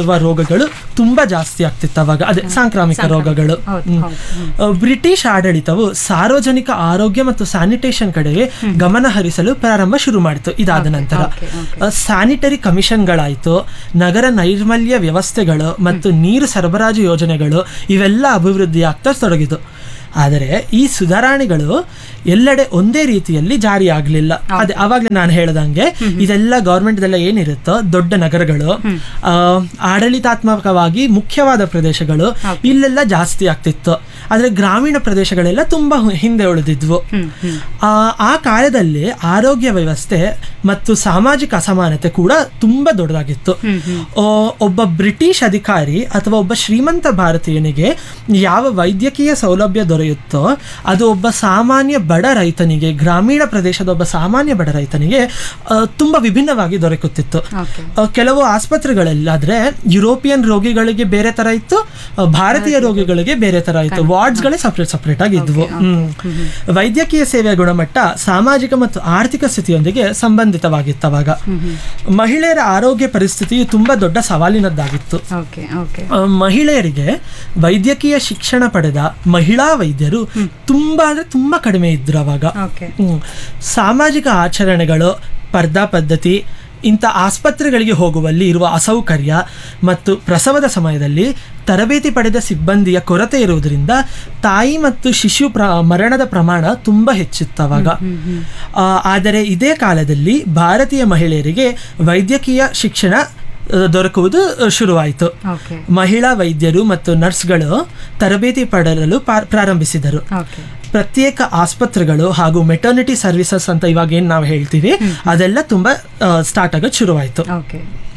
ಬರುವ ರೋಗಗಳು ತುಂಬಾ ಜಾಸ್ತಿ ಆಗ್ತಿತ್ತು ಅವಾಗ ಅದೇ ಸಾಂಕ್ರಾಮಿಕ ರೋಗಗಳು ಹ್ಮ್. ಆ, ಬ್ರಿಟಿಷ್ ಆಡಳಿತವು ಸಾರ್ವಜನಿಕ ಆರೋಗ್ಯ ಮತ್ತು ಸ್ಯಾನಿಟೇಷನ್ ಕಡೆಗೆ ಗಮನ ಹರಿಸಲು ಪ್ರಾರಂಭ ಶುರು ಮಾಡಿತು ಇದಾದ ನಂತರ ಸ್ಯಾನಿಟರಿ ಕಮಿಷನ್ಗಳಾಯಿತು ನಗರ ನೈರ್ಮಲ್ಯ ವ್ಯವಸ್ಥೆಗಳು ಮತ್ತು ನೀರು ಸರಬರಾಜು ಯೋಜನೆಗಳು ಇವೆಲ್ಲ ಅಭಿವೃದ್ಧಿ ಆಗ್ತಾ ತೊಡಗಿತು ಆದರೆ ಈ ಸುಧಾರಣೆಗಳು ಎಲ್ಲೆಡೆ ಒಂದೇ ರೀತಿಯಲ್ಲಿ ಜಾರಿ ಆಗಲಿಲ್ಲ ಅದೇ ಅವಾಗಲೇ ನಾನು ಹೇಳ್ದಂಗೆ ಇದೆಲ್ಲ ಗೌರ್ಮೆಂಟ್ ಎಲ್ಲ ಏನಿರುತ್ತೋ ದೊಡ್ಡ ನಗರಗಳು ಆ, ಆಡಳಿತಾತ್ಮಕವಾಗಿ ಮುಖ್ಯವಾದ ಪ್ರದೇಶಗಳು ಇಲ್ಲೆಲ್ಲ ಜಾಸ್ತಿ ಆಗ್ತಿತ್ತು ಆದರೆ ಗ್ರಾಮೀಣ ಪ್ರದೇಶಗಳೆಲ್ಲ ತುಂಬಾ ಹು- ಹಿಂದೆ ಉಳಿದಿದ್ವು ಆ, ಆ ಕಾಲದಲ್ಲಿ ಆರೋಗ್ಯ ವ್ಯವಸ್ಥೆ ಮತ್ತು ಸಾಮಾಜಿಕ ಅಸಮಾನತೆ ಕೂಡ ತುಂಬಾ ದೊಡ್ಡದಾಗಿತ್ತು ಆ, ಒಬ್ಬ ಬ್ರಿಟಿಷ್ ಅಧಿಕಾರಿ ಅಥವಾ ಒಬ್ಬ ಶ್ರೀಮಂತ ಭಾರತೀಯನಿಗೆ ಯಾವ ವೈದ್ಯಕೀಯ ಸೌಲಭ್ಯ ದೊರೆಯುತ್ತೋ ಅದು ಒಬ್ಬ ಸಾಮಾನ್ಯ ಬಡ ರೈತನಿಗೆ ಗ್ರಾಮೀಣ ಪ್ರದೇಶದ ಒಬ್ಬ ಸಾಮಾನ್ಯ ಬಡ ರೈತನಿಗೆ ಆ, ತುಂಬಾ ವಿಭಿನ್ನವಾಗಿ ದೊರಕುತ್ತಿತ್ತು ಆ, ಕೆಲವು ಆಸ್ಪತ್ರೆಗಳಲ್ಲಾದ್ರೆ ಯುರೋಪಿಯನ್ ರೋಗಿಗಳಿಗೆ ಬೇರೆ ತರ ಇತ್ತು ಆ, ಭಾರತೀಯ ರೋಗಿಗಳಿಗೆ ಬೇರೆ ತರ ಇತ್ತು ವಾರ್ಡ್ಸ್ಗಳೇ ಸಪ್ರೇಟ್ ಸಪ್ರೇಟ್ ಆಗಿದ್ವು ಹ್ಮ್. ವೈದ್ಯಕೀಯ ಸೇವೆಯ ಗುಣಮಟ್ಟ ಸಾಮಾಜಿಕ ಮತ್ತು ಆರ್ಥಿಕ ಸ್ಥಿತಿಯೊಂದಿಗೆ ಸಂಬಂಧಿತವಾಗಿತ್ತು ಅವಾಗ ಮಹಿಳೆಯರ ಆರೋಗ್ಯ ಪರಿಸ್ಥಿತಿಯು ತುಂಬಾ ದೊಡ್ಡ ಸವಾಲಿನದ್ದಾಗಿತ್ತು ಓಕೆ ಓಕೆ ಆ, ಮಹಿಳೆಯರಿಗೆ ವೈದ್ಯಕೀಯ ಶಿಕ್ಷಣ ಪಡೆದ ಮಹಿಳಾ ವೈದ್ಯರು ತುಂಬಾ ಅಂದ್ರೆ ತುಂಬಾ ಕಡಿಮೆ ಇದ್ರು ಅವಾಗ ಓಕೆ ಹ್ಮ್. ಸಾಮಾಜಿಕ ಆಚರಣೆಗಳು ಸ್ಪರ್ಧಾ ಪದ್ಧತಿ ಇಂಥ ಆಸ್ಪತ್ರೆಗಳಿಗೆ ಹೋಗುವಲ್ಲಿ ಇರುವ ಅಸೌಕರ್ಯ ಮತ್ತು ಪ್ರಸವದ ಸಮಯದಲ್ಲಿ ತರಬೇತಿ ಪಡೆದ ಸಿಬ್ಬಂದಿಯ ಕೊರತೆ ಇರುವುದರಿಂದ ತಾಯಿ ಮತ್ತು ಶಿಶು ಪ್ರ ಮರಣದ ಪ್ರಮಾಣ ತುಂಬ ಹೆಚ್ಚಿತ್ತು ಅವಾಗ ಆ, ಆದರೆ ಇದೇ ಕಾಲದಲ್ಲಿ ಭಾರತೀಯ ಮಹಿಳೆಯರಿಗೆ ವೈದ್ಯಕೀಯ ಶಿಕ್ಷಣ ಆ, ದೊರಕುವುದು ಆ, ಶುರುವಾಯಿತು ಓಕೆ ಮಹಿಳಾ ವೈದ್ಯರು ಮತ್ತು ನರ್ಸ್ಗಳು ತರಬೇತಿ ಪಡೆಯಲು ಪಾ- ಪ್ರಾರಂಭಿಸಿದರು ಓಕೆ ಪ್ರತ್ಯೇಕ ಆಸ್ಪತ್ರೆಗಳು ಹಾಗೂ ಮೆಟರ್ನಿಟಿ ಸರ್ವಿಸಸ್ ಅಂತ ಇವಾಗ ಏನ್ ನಾವು ಹೇಳ್ತೀವಿ ಅದೆಲ್ಲ ತುಂಬಾ ಸ್ಟಾರ್ಟ್ ಆಗೋದು ಶುರುವಾಯಿತು ಓಕೆ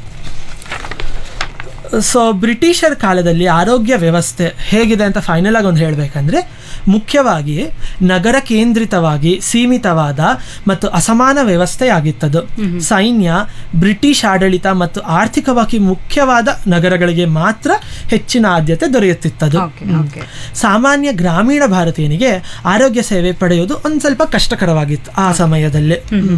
ಸೊ ಬ್ರಿಟಿಷರ ಕಾಲದಲ್ಲಿ ಆರೋಗ್ಯ ವ್ಯವಸ್ಥೆ ಹೇಗಿದೆ ಅಂತ ಫೈನಲ್ ಆಗಿ ಒಂದು ಹೇಳಬೇಕಂದ್ರೆ ಮುಖ್ಯವಾಗಿ ನಗರ ಕೇಂದ್ರಿತವಾಗಿ ಸೀಮಿತವಾದ ಮತ್ತು ಅಸಮಾನ ವ್ಯವಸ್ಥೆ ಆಗಿತ್ತದು ಸೈನ್ಯ ಬ್ರಿಟಿಷ್ ಆಡಳಿತ ಮತ್ತು ಆರ್ಥಿಕವಾಗಿ ಮುಖ್ಯವಾದ ನಗರಗಳಿಗೆ ಮಾತ್ರ ಹೆಚ್ಚಿನ ಆದ್ಯತೆ ದೊರೆಯುತ್ತಿತ್ತದು ಓಕೆ ಹ್ಮ್. ಓಕೆ ಸಾಮಾನ್ಯ ಗ್ರಾಮೀಣ ಭಾರತೀಯನಿಗೆ ಆರೋಗ್ಯ ಸೇವೆ ಪಡೆಯುವುದು ಒಂದು ಸ್ವಲ್ಪ ಕಷ್ಟಕರವಾಗಿತ್ತು ಆ ಸಮಯದಲ್ಲಿ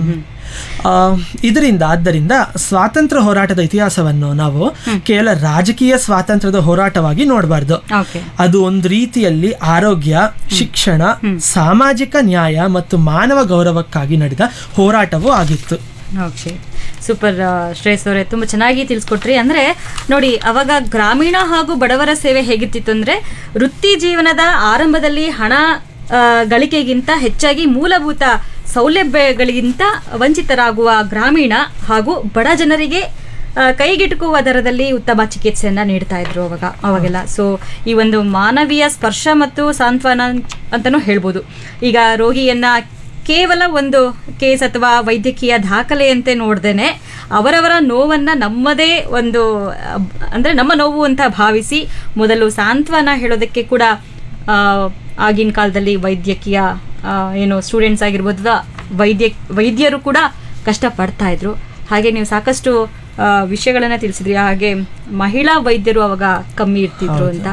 ಆ, ಇದರಿಂದ ಆದ್ದರಿಂದ ಸ್ವಾತಂತ್ರ್ಯ ಹೋರಾಟದ ಇತಿಹಾಸವನ್ನು ನಾವು ಕೇವಲ ರಾಜಕೀಯ ಸ್ವಾತಂತ್ರ್ಯದ ಹೋರಾಟವಾಗಿ ನೋಡಬಾರ್ದು ಓಕೆ ಅದು ಒಂದು ರೀತಿಯಲ್ಲಿ ಆರೋಗ್ಯ ಶಿಕ್ಷಣ ಸಾಮಾಜಿಕ ನ್ಯಾಯ ಮತ್ತು ಮಾನವ ಗೌರವಕ್ಕಾಗಿ ನಡೆದ ಹೋರಾಟವೂ ಆಗಿತ್ತು ಓಕೆ ಸೂಪರ್ ಶ್ರೇಯಸ್ ಅವರೇ ತುಂಬ ಚೆನ್ನಾಗಿ ತಿಳಿಸ್ಕೊಟ್ರಿ ಅಂದರೆ ನೋಡಿ ಅವಾಗ ಗ್ರಾಮೀಣ ಹಾಗೂ ಬಡವರ ಸೇವೆ ಹೇಗಿರ್ತಿತ್ತು ಅಂದರೆ ವೃತ್ತಿ ಜೀವನದ ಆರಂಭದಲ್ಲಿ ಹಣ ಆ, ಗಳಿಕೆಗಿಂತ ಹೆಚ್ಚಾಗಿ ಮೂಲಭೂತ ಸೌಲಭ್ಯಗಳಿಗಿಂತ ವಂಚಿತರಾಗುವ ಗ್ರಾಮೀಣ ಹಾಗೂ ಬಡ ಜನರಿಗೆ ಆ, ಕೈಗೆಟುಕುವ ದರದಲ್ಲಿ ಉತ್ತಮ ಚಿಕಿತ್ಸೆಯನ್ನ ನೀಡ್ತಾ ಇದ್ರು ಅವಾಗ ಅವಾಗೆಲ್ಲ ಸೊ ಈ ಒಂದು ಮಾನವೀಯ ಸ್ಪರ್ಶ ಮತ್ತು ಸಾಂತ್ವನ ಅಂತಲೂ ಹೇಳ್ಬೋದು ಈಗ ರೋಗಿಯನ್ನ ಕೇವಲ ಒಂದು ಕೇಸ್ ಅಥವಾ ವೈದ್ಯಕೀಯ ದಾಖಲೆಯಂತೆ ನೋಡ್ದೇನೆ ಅವರವರ ನೋವನ್ನ ನಮ್ಮದೇ ಒಂದು ಅಹ್, ಅಂದ್ರೆ ನಮ್ಮ ನೋವು ಅಂತ ಭಾವಿಸಿ ಮೊದಲು ಸಾಂತ್ವನ ಹೇಳೋದಕ್ಕೆ ಕೂಡ ಆ, ಆಗಿನ ಕಾಲದಲ್ಲಿ ವೈದ್ಯಕೀಯ ಆ, ಏನು ಸ್ಟೂಡೆಂಟ್ಸ್ ಆಗಿರ್ಬೋದು ಅಥವಾ ವೈದ್ಯ ವೈದ್ಯರು ಕೂಡ ಕಷ್ಟಪಡ್ತಾ ಇದ್ರು ಹಾಗೆ ನೀವು ಸಾಕಷ್ಟು ಆ, ವಿಷಯಗಳನ್ನ ತಿಳಿಸಿದ್ರಿ ಹಾಗೆ ಮಹಿಳಾ ವೈದ್ಯರು ಅವಾಗ ಕಮ್ಮಿ ಇರ್ತಿದ್ರು ಅಂತ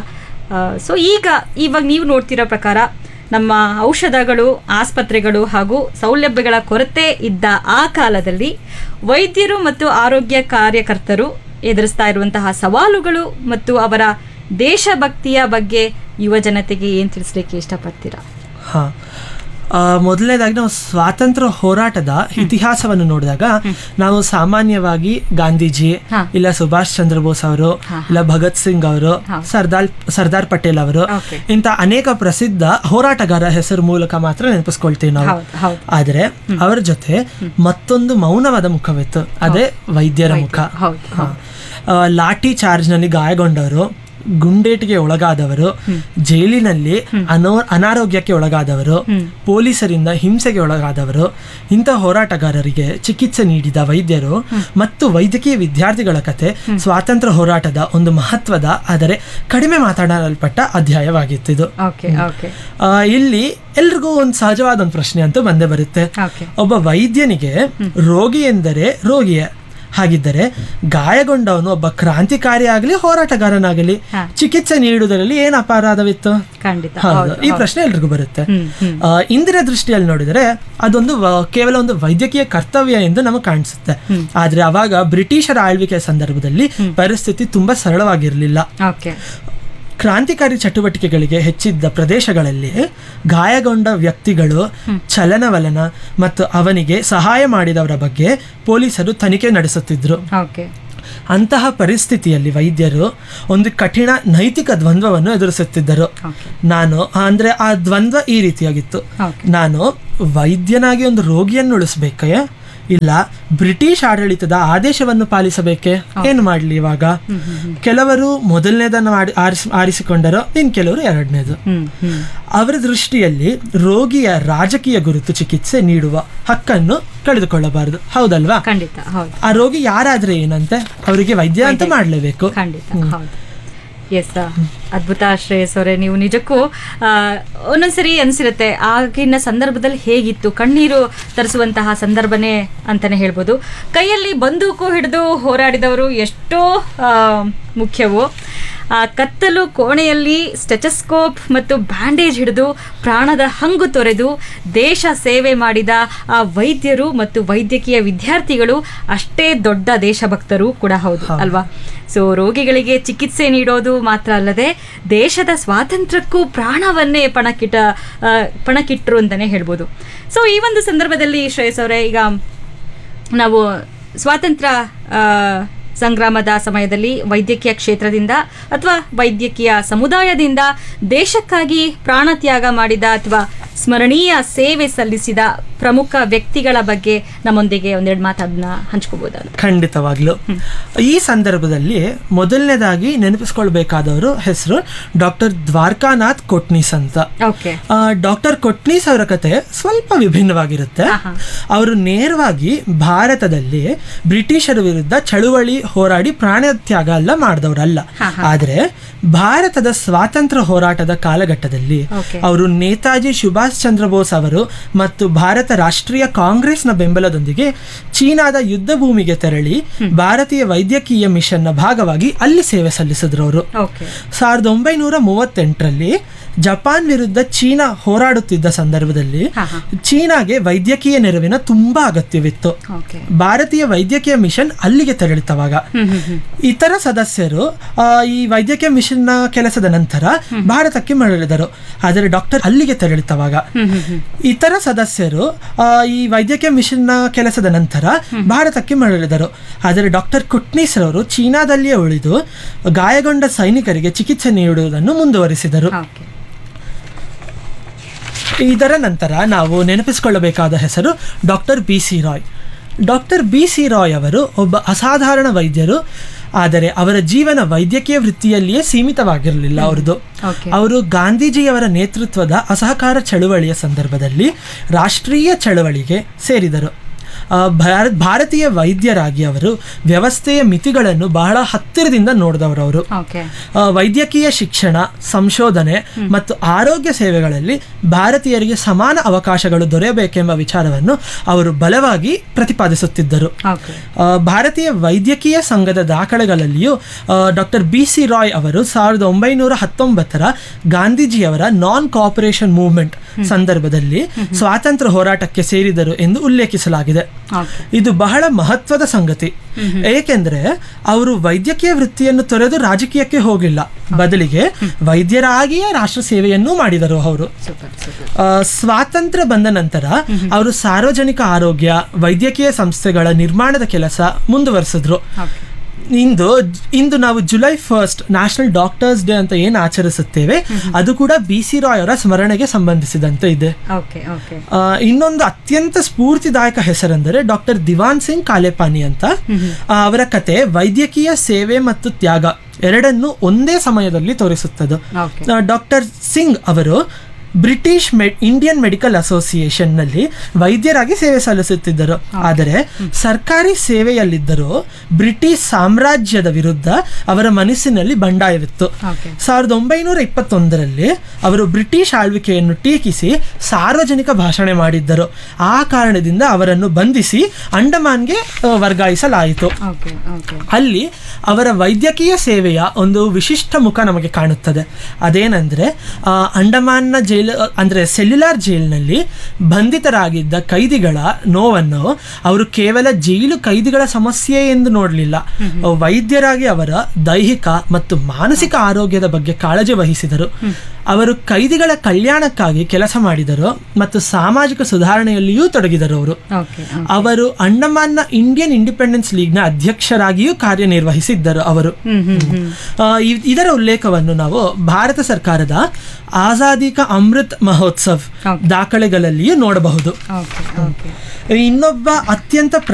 ಸೊ ಈಗ ಇವಾಗ ನೀವು ನೋಡ್ತಿರೋ ಪ್ರಕಾರ ನಮ್ಮ ಔಷಧಗಳು ಆಸ್ಪತ್ರೆಗಳು ಹಾಗೂ ಸೌಲಭ್ಯಗಳ ಕೊರತೆ ಇದ್ದ ಆ ಕಾಲದಲ್ಲಿ ವೈದ್ಯರು ಮತ್ತು ಆರೋಗ್ಯ ಕಾರ್ಯಕರ್ತರು ಎದುರಿಸ್ತಾ ಇರುವಂತಹ ಸವಾಲುಗಳು ಮತ್ತು ಅವರ ದೇಶಭಕ್ತಿಯ ಬಗ್ಗೆ ಯುವ ಜನತೆಗೆ ಏನು ತಿಳಿಸ್ಲಿಕ್ಕೆ ಇಷ್ಟಪಡ್ತೀರಾ ಹಾ ಆ, ಮೊದಲನೇದಾಗಿ ನಾವು ಸ್ವಾತಂತ್ರ್ಯ ಹೋರಾಟದ ಇತಿಹಾಸವನ್ನು ನೋಡಿದಾಗ ನಾವು ಸಾಮಾನ್ಯವಾಗಿ ಗಾಂಧೀಜಿ ಹಾ. ಇಲ್ಲ ಸುಭಾಷ್ ಚಂದ್ರ ಬೋಸ್ ಅವರು ಇಲ್ಲ ಭಗತ್ ಸಿಂಗ್ ಅವರು ಸರ್ದಾರ್ ಸರ್ದಾರ್ ಪಟೇಲ್ ಅವರು Okay. ಇಂಥ ಅನೇಕ ಪ್ರಸಿದ್ಧ ಹೋರಾಟಗಾರ ಹೆಸರು ಮೂಲಕ ಮಾತ್ರ ನೆನಪಿಸ್ಕೊಳ್ತೀವಿ ನಾವು ಹೌದು, ಹೌದು. ಆದರೆ ಅವರ ಜೊತೆ ಮತ್ತೊಂದು ಮೌನವಾದ ಮುಖವಿತ್ತು ಅದೇ ವೈದ್ಯರ ಮುಖ ಹೌದು, ಹಾ. ಆ, ಲಾಠಿ ಚಾರ್ಜ್ನಲ್ಲಿ ಗಾಯಗೊಂಡವರು ಗುಂಡೇಟಿಗೆ ಒಳಗಾದವರು ಜೈಲಿನಲ್ಲಿ ಅನೋ ಅನಾರೋಗ್ಯಕ್ಕೆ ಒಳಗಾದವರು ಪೊಲೀಸರಿಂದ ಹಿಂಸೆಗೆ ಒಳಗಾದವರು ಇಂಥ ಹೋರಾಟಗಾರರಿಗೆ ಚಿಕಿತ್ಸೆ ನೀಡಿದ ವೈದ್ಯರು ಮತ್ತು ವೈದ್ಯಕೀಯ ವಿದ್ಯಾರ್ಥಿಗಳ ಕತೆ ಸ್ವಾತಂತ್ರ್ಯ ಹೋರಾಟದ ಒಂದು ಮಹತ್ವದ ಆದರೆ ಕಡಿಮೆ ಮಾತನಾಡಲ್ಪಟ್ಟ ಅಧ್ಯಾಯವಾಗಿತ್ತು ಇದು ಓಕೆ ಓಕೆ ಆ, ಇಲ್ಲಿ ಎಲ್ರಿಗೂ ಒಂದು ಸಹಜವಾದ ಒಂದು ಪ್ರಶ್ನೆ ಅಂತೂ ಬಂದೇ ಬರುತ್ತೆ ಓಕೆ ಒಬ್ಬ ವೈದ್ಯನಿಗೆ ರೋಗಿ ಎಂದರೆ ರೋಗಿಯೇ ಹಾಗಿದ್ದರೆ ಗಾಯಗೊಂಡವನು ಒಬ್ಬ ಕ್ರಾಂತಿಕಾರಿ ಆಗಲಿ ಹೋರಾಟಗಾರನಾಗಲಿ ಚಿಕಿತ್ಸೆ ನೀಡುವುದರಲ್ಲಿ ಏನು ಅಪರಾಧವಿತ್ತು ಖಂಡಿತ ಹೌದು ಹೌದು, ಈ ಹೌದು. ಪ್ರಶ್ನೆ ಎಲ್ರಿಗೂ ಬರುತ್ತೆ ಹ್ಮ್, ಹ್ಮ್. ಆ, ಇಂದಿನ ದೃಷ್ಟಿಯಲ್ಲಿ ನೋಡಿದರೆ ಅದೊಂದು ವ- ಕೇವಲ ಒಂದು ವೈದ್ಯಕೀಯ ಕರ್ತವ್ಯ ಎಂದು ನಮಗೆ ಕಾಣಿಸುತ್ತೆ ಆದ್ರೆ ಅವಾಗ ಬ್ರಿಟಿಷರ ಆಳ್ವಿಕೆಯ ಸಂದರ್ಭದಲ್ಲಿ ಪರಿಸ್ಥಿತಿ ತುಂಬಾ ಸರಳವಾಗಿರಲಿಲ್ಲ ಓಕೆ ಕ್ರಾಂತಿಕಾರಿ ಚಟುವಟಿಕೆಗಳಿಗೆ ಹೆಚ್ಚಿದ್ದ ಪ್ರದೇಶಗಳಲ್ಲಿ ಗಾಯಗೊಂಡ ವ್ಯಕ್ತಿಗಳು ಚಲನವಲನ ಮತ್ತು ಅವನಿಗೆ ಸಹಾಯ ಮಾಡಿದವರ ಬಗ್ಗೆ ಪೊಲೀಸರು ತನಿಖೆ ನಡೆಸುತ್ತಿದ್ರು ಓಕೆ ಅಂತಹ ಪರಿಸ್ಥಿತಿಯಲ್ಲಿ ವೈದ್ಯರು ಒಂದು ಕಠಿಣ ನೈತಿಕ ದ್ವಂದ್ವವನ್ನು ಎದುರಿಸುತ್ತಿದ್ದರು ನಾನು ಅಂದ್ರೆ ಆ ದ್ವಂದ್ವ ಈ ರೀತಿಯಾಗಿತ್ತು ನಾನು ವೈದ್ಯನಾಗಿ ಒಂದು ರೋಗಿಯನ್ನು ಉಳಿಸ್ಬೇಕೆ ಇಲ್ಲ ಬ್ರಿಟಿಷ್ ಆಡಳಿತದ ಆದೇಶವನ್ನು ಪಾಲಿಸಬೇಕೆ ಏನು ಮಾಡಲಿ ಇವಾಗ ಕೆಲವರು ಮೊದಲನೇದನ್ನು ಮಾಡಿ ಆರಿಸಿ ಆರಿಸಿಕೊಂಡರೋ ಇನ್ ಕೆಲವರು ಎರಡನೇದು ಅವರ ದೃಷ್ಟಿಯಲ್ಲಿ ರೋಗಿಯ ರಾಜಕೀಯ ಗುರುತು ಚಿಕಿತ್ಸೆ ನೀಡುವ ಹಕ್ಕನ್ನು ಕಳೆದುಕೊಳ್ಳಬಾರದು ಹೌದಲ್ವಾ ಖಂಡಿತ ಹೌದು ಆ ರೋಗಿ ಯಾರಾದ್ರೆ ಏನಂತೆ ಅವರಿಗೆ ವೈದ್ಯ ಅಂತ ಮಾಡಲೇಬೇಕು ಖಂಡಿತ ಹೌದು ಎಸ್ ಅದ್ಭುತ ಶ್ರೇಯಸ್ ಅವರೇ ನೀವು ನಿಜಕ್ಕೂ ಆ, ಒಂದೊಂದ್ಸರಿ ಅನಿಸಿರುತ್ತೆ ಆಗಿನ ಸಂದರ್ಭದಲ್ಲಿ ಹೇಗಿತ್ತು ಕಣ್ಣೀರು ತರಿಸುವಂತಹ ಸಂದರ್ಭನೇ ಅಂತಾನೆ ಹೇಳ್ಬೋದು ಕೈಯಲ್ಲಿ ಬಂದೂಕು ಹಿಡಿದು ಹೋರಾಡಿದವರು ಎಷ್ಟೋ ಆ, ಮುಖ್ಯವು ಆ ಕತ್ತಲು ಕೋಣೆಯಲ್ಲಿ ಸ್ಟೆಚಸ್ಕೋಪ್ ಮತ್ತು ಬ್ಯಾಂಡೇಜ್ ಹಿಡಿದು ಪ್ರಾಣದ ಹಂಗು ತೊರೆದು ದೇಶ ಸೇವೆ ಮಾಡಿದ ಆ ವೈದ್ಯರು ಮತ್ತು ವೈದ್ಯಕೀಯ ವಿದ್ಯಾರ್ಥಿಗಳು ಅಷ್ಟೇ ದೊಡ್ಡ ದೇಶಭಕ್ತರು ಕೂಡ ಹೌದು ಅಲ್ವಾ ಸೊ ರೋಗಿಗಳಿಗೆ ಚಿಕಿತ್ಸೆ ನೀಡೋದು ಮಾತ್ರ ಅಲ್ಲದೆ ದೇಶದ ಸ್ವಾತಂತ್ರ್ಯಕ್ಕೂ ಪ್ರಾಣವನ್ನೇ ಪಣಕ್ಕಿಟ್ಟ ಆ, ಪಣಕ್ಕಿಟ್ರು ಅಂತಲೇ ಹೇಳ್ಬೋದು ಸೊ ಈ ಒಂದು ಸಂದರ್ಭದಲ್ಲಿ ಶ್ರೇಯಸ್ ಅವರೇ ಈಗ ನಾವು ಸ್ವಾತಂತ್ರ್ಯ ಆ, ಸಂಗ್ರಾಮದ ಸಮಯದಲ್ಲಿ ವೈದ್ಯಕೀಯ ಕ್ಷೇತ್ರದಿಂದ ಅಥವಾ ವೈದ್ಯಕೀಯ ಸಮುದಾಯದಿಂದ ದೇಶಕ್ಕಾಗಿ ಪ್ರಾಣತ್ಯಾಗ ಮಾಡಿದ ಅಥವಾ ಸ್ಮರಣೀಯ ಸೇವೆ ಸಲ್ಲಿಸಿದ ಪ್ರಮುಖ ವ್ಯಕ್ತಿಗಳ ಬಗ್ಗೆ ನಮ್ಮೊಂದಿಗೆ ಒಂದೆರಡು ಮಾತನ್ನ ಹಂಚ್ಕೋಬಹುದಲ್ಲ ಖಂಡಿತವಾಗ್ಲು ಈ ಸಂದರ್ಭದಲ್ಲಿ ಮೊದಲನೇದಾಗಿ ನೆನಪಿಸ್ಕೊಳ್ಬೇಕಾದವರು ಹೆಸರು ಡಾಕ್ಟರ್ ದ್ವಾರಕಾನಾಥ್ ಕೊಟ್ನೀಸ್ ಅಂತ ಓಕೆ ಡಾಕ್ಟರ್ ಕೊಟ್ನೀಸ್ ಅವರ ಕತೆ ಸ್ವಲ್ಪ ವಿಭಿನ್ನವಾಗಿರುತ್ತೆ ಅವರು ನೇರವಾಗಿ ಭಾರತದಲ್ಲಿ ಬ್ರಿಟಿಷರ ವಿರುದ್ಧ ಚಳುವಳಿ ಹೋರಾಡಿ ಪ್ರಾಣತ್ಯಾಗ ಎಲ್ಲ ಮಾಡಿದವರಲ್ಲ ಆದ್ರೆ ಭಾರತದ ಸ್ವಾತಂತ್ರ್ಯ ಹೋರಾಟದ ಕಾಲಘಟ್ಟದಲ್ಲಿ Okay. ಅವರು ನೇತಾಜಿ ಸುಭಾಷ್ ಚಂದ್ರ ಬೋಸ್ ಅವರು ಮತ್ತು ಭಾರತ ರಾಷ್ಟ್ರೀಯ ಕಾಂಗ್ರೆಸ್ನ ಬೆಂಬಲದೊಂದಿಗೆ ಚೀನಾದ ಯುದ್ಧ ಭೂಮಿಗೆ ತೆರಳಿ ಭಾರತೀಯ ವೈದ್ಯಕೀಯ ಮಿಷನ್ನ ಭಾಗವಾಗಿ ಅಲ್ಲಿ ಸೇವೆ ಸಲ್ಲಿಸಿದ್ರು ಅವರು ಓಕೆ ಸಾವಿರದ ಒಂಬೈನೂರ ಮೂವತ್ತೆಂಟರಲ್ಲಿ ಜಪಾನ್ ವಿರುದ್ಧ ಚೀನಾ ಹೋರಾಡುತ್ತಿದ್ದ ಸಂದರ್ಭದಲ್ಲಿ ಚೀನಾಗೆ ವೈದ್ಯಕೀಯ ನೆರವಿನ ತುಂಬಾ ಅಗತ್ಯವಿತ್ತು ಓಕೆ ಭಾರತೀಯ ವೈದ್ಯಕೀಯ ಮಿಷನ್ ಅಲ್ಲಿಗೆ ತೆರಳಿತವಾಗ ಇತರ ಸದಸ್ಯರು ಆ, ಈ ವೈದ್ಯಕೀಯ ಮಿಷನ್ನ ಕೆಲಸದ ನಂತರ ಭಾರತಕ್ಕೆ ಮರಳಿದರು ಆದರೆ ಡಾಕ್ಟರ್ ಅಲ್ಲಿಗೆ ತೆರಳಿತವಾಗ ಇತರ ಸದಸ್ಯರು ಆ, ಈ ವೈದ್ಯಕೀಯ ಮಿಷನ್ನ ಕೆಲಸದ ನಂತರ ಭಾರತಕ್ಕೆ ಮರಳಿದರು ಆದರೆ ಡಾಕ್ಟರ್ ಕುಟ್ನೀಸ್ ರವರು ಚೀನಾದಲ್ಲಿಯೇ ಉಳಿದು ಗಾಯಗೊಂಡ ಸೈನಿಕರಿಗೆ ಚಿಕಿತ್ಸೆ ನೀಡುವುದನ್ನು ಮುಂದುವರಿಸಿದರು ಇದರ ನಂತರ ನಾವು ನೆನಪಿಸಿಕೊಳ್ಳಬೇಕಾದ ಹೆಸರು doctor B C Roy doctor B C Roy ಅವರು ಒಬ್ಬ ಅಸಾಧಾರಣ ವೈದ್ಯರು ಆದರೆ ಅವರ ಜೀವನ ವೈದ್ಯಕೀಯ ವೃತ್ತಿಯಲ್ಲಿಯೇ ಸೀಮಿತವಾಗಿರಲಿಲ್ಲ ಅವ್ರದ್ದು ಅವರು ಗಾಂಧೀಜಿಯವರ ನೇತೃತ್ವದ ಅಸಹಕಾರ ಚಳುವಳಿಯ ಸಂದರ್ಭದಲ್ಲಿ ರಾಷ್ಟ್ರೀಯ ಚಳುವಳಿಗೆ ಸೇರಿದರು ಆ, ಭಾರ- ಭಾರತೀಯ ವೈದ್ಯರಾಗಿ ಅವರು ವ್ಯವಸ್ಥೆಯ ಮಿತಿಗಳನ್ನು ಬಹಳ ಹತ್ತಿರದಿಂದ ನೋಡಿದವರು ಅವರು ಓಕೆ ಆ, ವೈದ್ಯಕೀಯ ಶಿಕ್ಷಣ ಸಂಶೋಧನೆ ಮತ್ತು ಆರೋಗ್ಯ ಸೇವೆಗಳಲ್ಲಿ ಭಾರತೀಯರಿಗೆ ಸಮಾನ ಅವಕಾಶಗಳು ದೊರೆಯಬೇಕೆಂಬ ವಿಚಾರವನ್ನು ಅವರು ಬಲವಾಗಿ ಪ್ರತಿಪಾದಿಸುತ್ತಿದ್ದರು ಓಕೆ ಆ, ಭಾರತೀಯ ವೈದ್ಯಕೀಯ ಸಂಘದ ದಾಖಲೆಗಳಲ್ಲಿಯೂ ಡಾಕ್ಟರ್ ಬಿ ಸಿ ರಾಯ್ ಅವರು ಸಾವಿರದ ಒಂಬೈನೂರ ಹತ್ತೊಂಬತ್ತರ ಗಾಂಧೀಜಿಯವರ ನಾನ್ ಕೋಆಪರೇಷನ್ ಮೂವ್ಮೆಂಟ್ ಸಂದರ್ಭದಲ್ಲಿ ಸ್ವಾತಂತ್ರ್ಯ ಹೋರಾಟಕ್ಕೆ ಸೇರಿದರು ಎಂದು ಉಲ್ಲೇಖಿಸಲಾಗಿದೆ ಇದು ಬಹಳ ಮಹತ್ವದ ಸಂಗತಿ ಏಕೆಂದರೆ ಅವರು ವೈದ್ಯಕೀಯ ವೃತ್ತಿಯನ್ನು ತೊರೆದು ರಾಜಕೀಯಕ್ಕೆ ಹೋಗಿಲ್ಲ ಬದಲಿಗೆ ವೈದ್ಯರಾಗಿಯೇ ರಾಷ್ಟ್ರ ಸೇವೆಯನ್ನೂ ಮಾಡಿದರು ಅವರು ಆ, ಸ್ವಾತಂತ್ರ್ಯ ಬಂದ ನಂತರ ಅವರು ಸಾರ್ವಜನಿಕ ಆರೋಗ್ಯ ವೈದ್ಯಕೀಯ ಸಂಸ್ಥೆಗಳ ನಿರ್ಮಾಣದ ಕೆಲಸ ಮುಂದುವರಿಸಿದ್ರು ಇಂದು ಇಂದು ನಾವು July first national doctors day ಅಂತ ಏನು ಆಚರಿಸುತ್ತೇವೆ ಅದು ಕೂಡ ಬಿ ಸಿ ರಾಯ್ ಅವರ ಸ್ಮರಣೆಗೆ ಸಂಬಂಧಿಸಿದಂತೆ ಇದೆ ಓಕೆ ಓಕೆ ಆ, ಇನ್ನೊಂದು ಅತ್ಯಂತ ಸ್ಫೂರ್ತಿದಾಯಕ ಹೆಸರೆಂದರೆ ಡಾಕ್ಟರ್ ದಿವಾನ್ ಸಿಂಗ್ ಕಾಲೇಪಾನಿ ಅಂತ ಆ, ಅವರ ಕತೆ ವೈದ್ಯಕೀಯ ಸೇವೆ ಮತ್ತು ತ್ಯಾಗ ಎರಡನ್ನು ಒಂದೇ ಸಮಯದಲ್ಲಿ ತೋರಿಸುತ್ತದೆ ಡಾಕ್ಟರ್ ಸಿಂಗ್ ಅವರು ಬ್ರಿಟಿಷ್ ಮೆ- ಇಂಡಿಯನ್ ಮೆಡಿಕಲ್ ಅಸೋಸಿಯೇಷನ್ನಲ್ಲಿ ವೈದ್ಯರಾಗಿ ಸೇವೆ ಸಲ್ಲಿಸುತ್ತಿದ್ದರು ಆದರೆ ಸರ್ಕಾರಿ ಸೇವೆಯಲ್ಲಿದ್ದರೂ ಬ್ರಿಟಿಷ್ ಸಾಮ್ರಾಜ್ಯದ ವಿರುದ್ಧ ಅವರ ಮನಸ್ಸಿನಲ್ಲಿ ಬಂಡಾಯವಿತ್ತು ಸಾವಿರದ ಒಂಬೈನೂರ ಇಪ್ಪತ್ತೊಂದರಲ್ಲಿ ಅವರು ಬ್ರಿಟಿಷ್ ಆಳ್ವಿಕೆಯನ್ನು ಟೀಕಿಸಿ ಸಾರ್ವಜನಿಕ ಭಾಷಣ ಮಾಡಿದ್ದರು ಆ ಕಾರಣದಿಂದ ಅವರನ್ನು ಬಂಧಿಸಿ ಅಂಡಮಾನ್ಗೆ ಆ, ವರ್ಗಾಯಿಸಲಾಯಿತು ಅಲ್ಲಿ ಅವರ ವೈದ್ಯಕೀಯ ಸೇವೆಯ ಒಂದು ವಿಶಿಷ್ಟ ಮುಖ ನಮಗೆ ಕಾಣುತ್ತದೆ ಅದೇನೆಂದರೆ ಆ, ಅಂಡಮಾನ್ನ ಜೈಲು ಅಂದರೆ ಸೆಲ್ಯುಲಾರ್ ಜೈಲಿನಲ್ಲಿ ಬಂಧಿತರಾಗಿದ್ದ ಕೈದಿಗಳ ನೋವನ್ನು ಅವರು ಕೇವಲ ಜೈಲು ಕೈದಿಗಳ ಸಮಸ್ಯೆ ಎಂದು ನೋಡಲಿಲ್ಲ ವೈದ್ಯರಾಗಿ ಅವರ ದೈಹಿಕ ಮತ್ತು ಮಾನಸಿಕ ಆರೋಗ್ಯದ ಬಗ್ಗೆ ಕಾಳಜಿ ವಹಿಸಿದರು ಅವರು ಕೈದಿಗಳ ಕಲ್ಯಾಣಕ್ಕಾಗಿ ಕೆಲಸ ಮಾಡಿದರು ಮತ್ತು ಸಾಮಾಜಿಕ ಸುಧಾರಣೆಯಲ್ಲಿಯೂ ತೊಡಗಿದರು ಅವರು ಅವರು ಅಂಡಮಾನ್ನ ಇಂಡಿಯನ್ ಇಂಡಿಪೆಂಡೆನ್ಸ್ ಲೀಗ್ನ ಅಧ್ಯಕ್ಷರಾಗಿಯೂ ಕಾರ್ಯನಿರ್ವಹಿಸಿದ್ದರು ಅವರು ಆ, ಇ- ಇದರ ಉಲ್ಲೇಖವನ್ನು ನಾವು ಭಾರತ ಸರ್ಕಾರದ ಆಜಾದಿ ಕಾ ಅಮೃತ್ ಮಹೋತ್ಸವ್ ದಾಖಲೆಗಳಲ್ಲಿಯೂ ನೋಡಬಹುದು ಇನ್ನೊಬ್ಬ ಅತ್ಯಂತ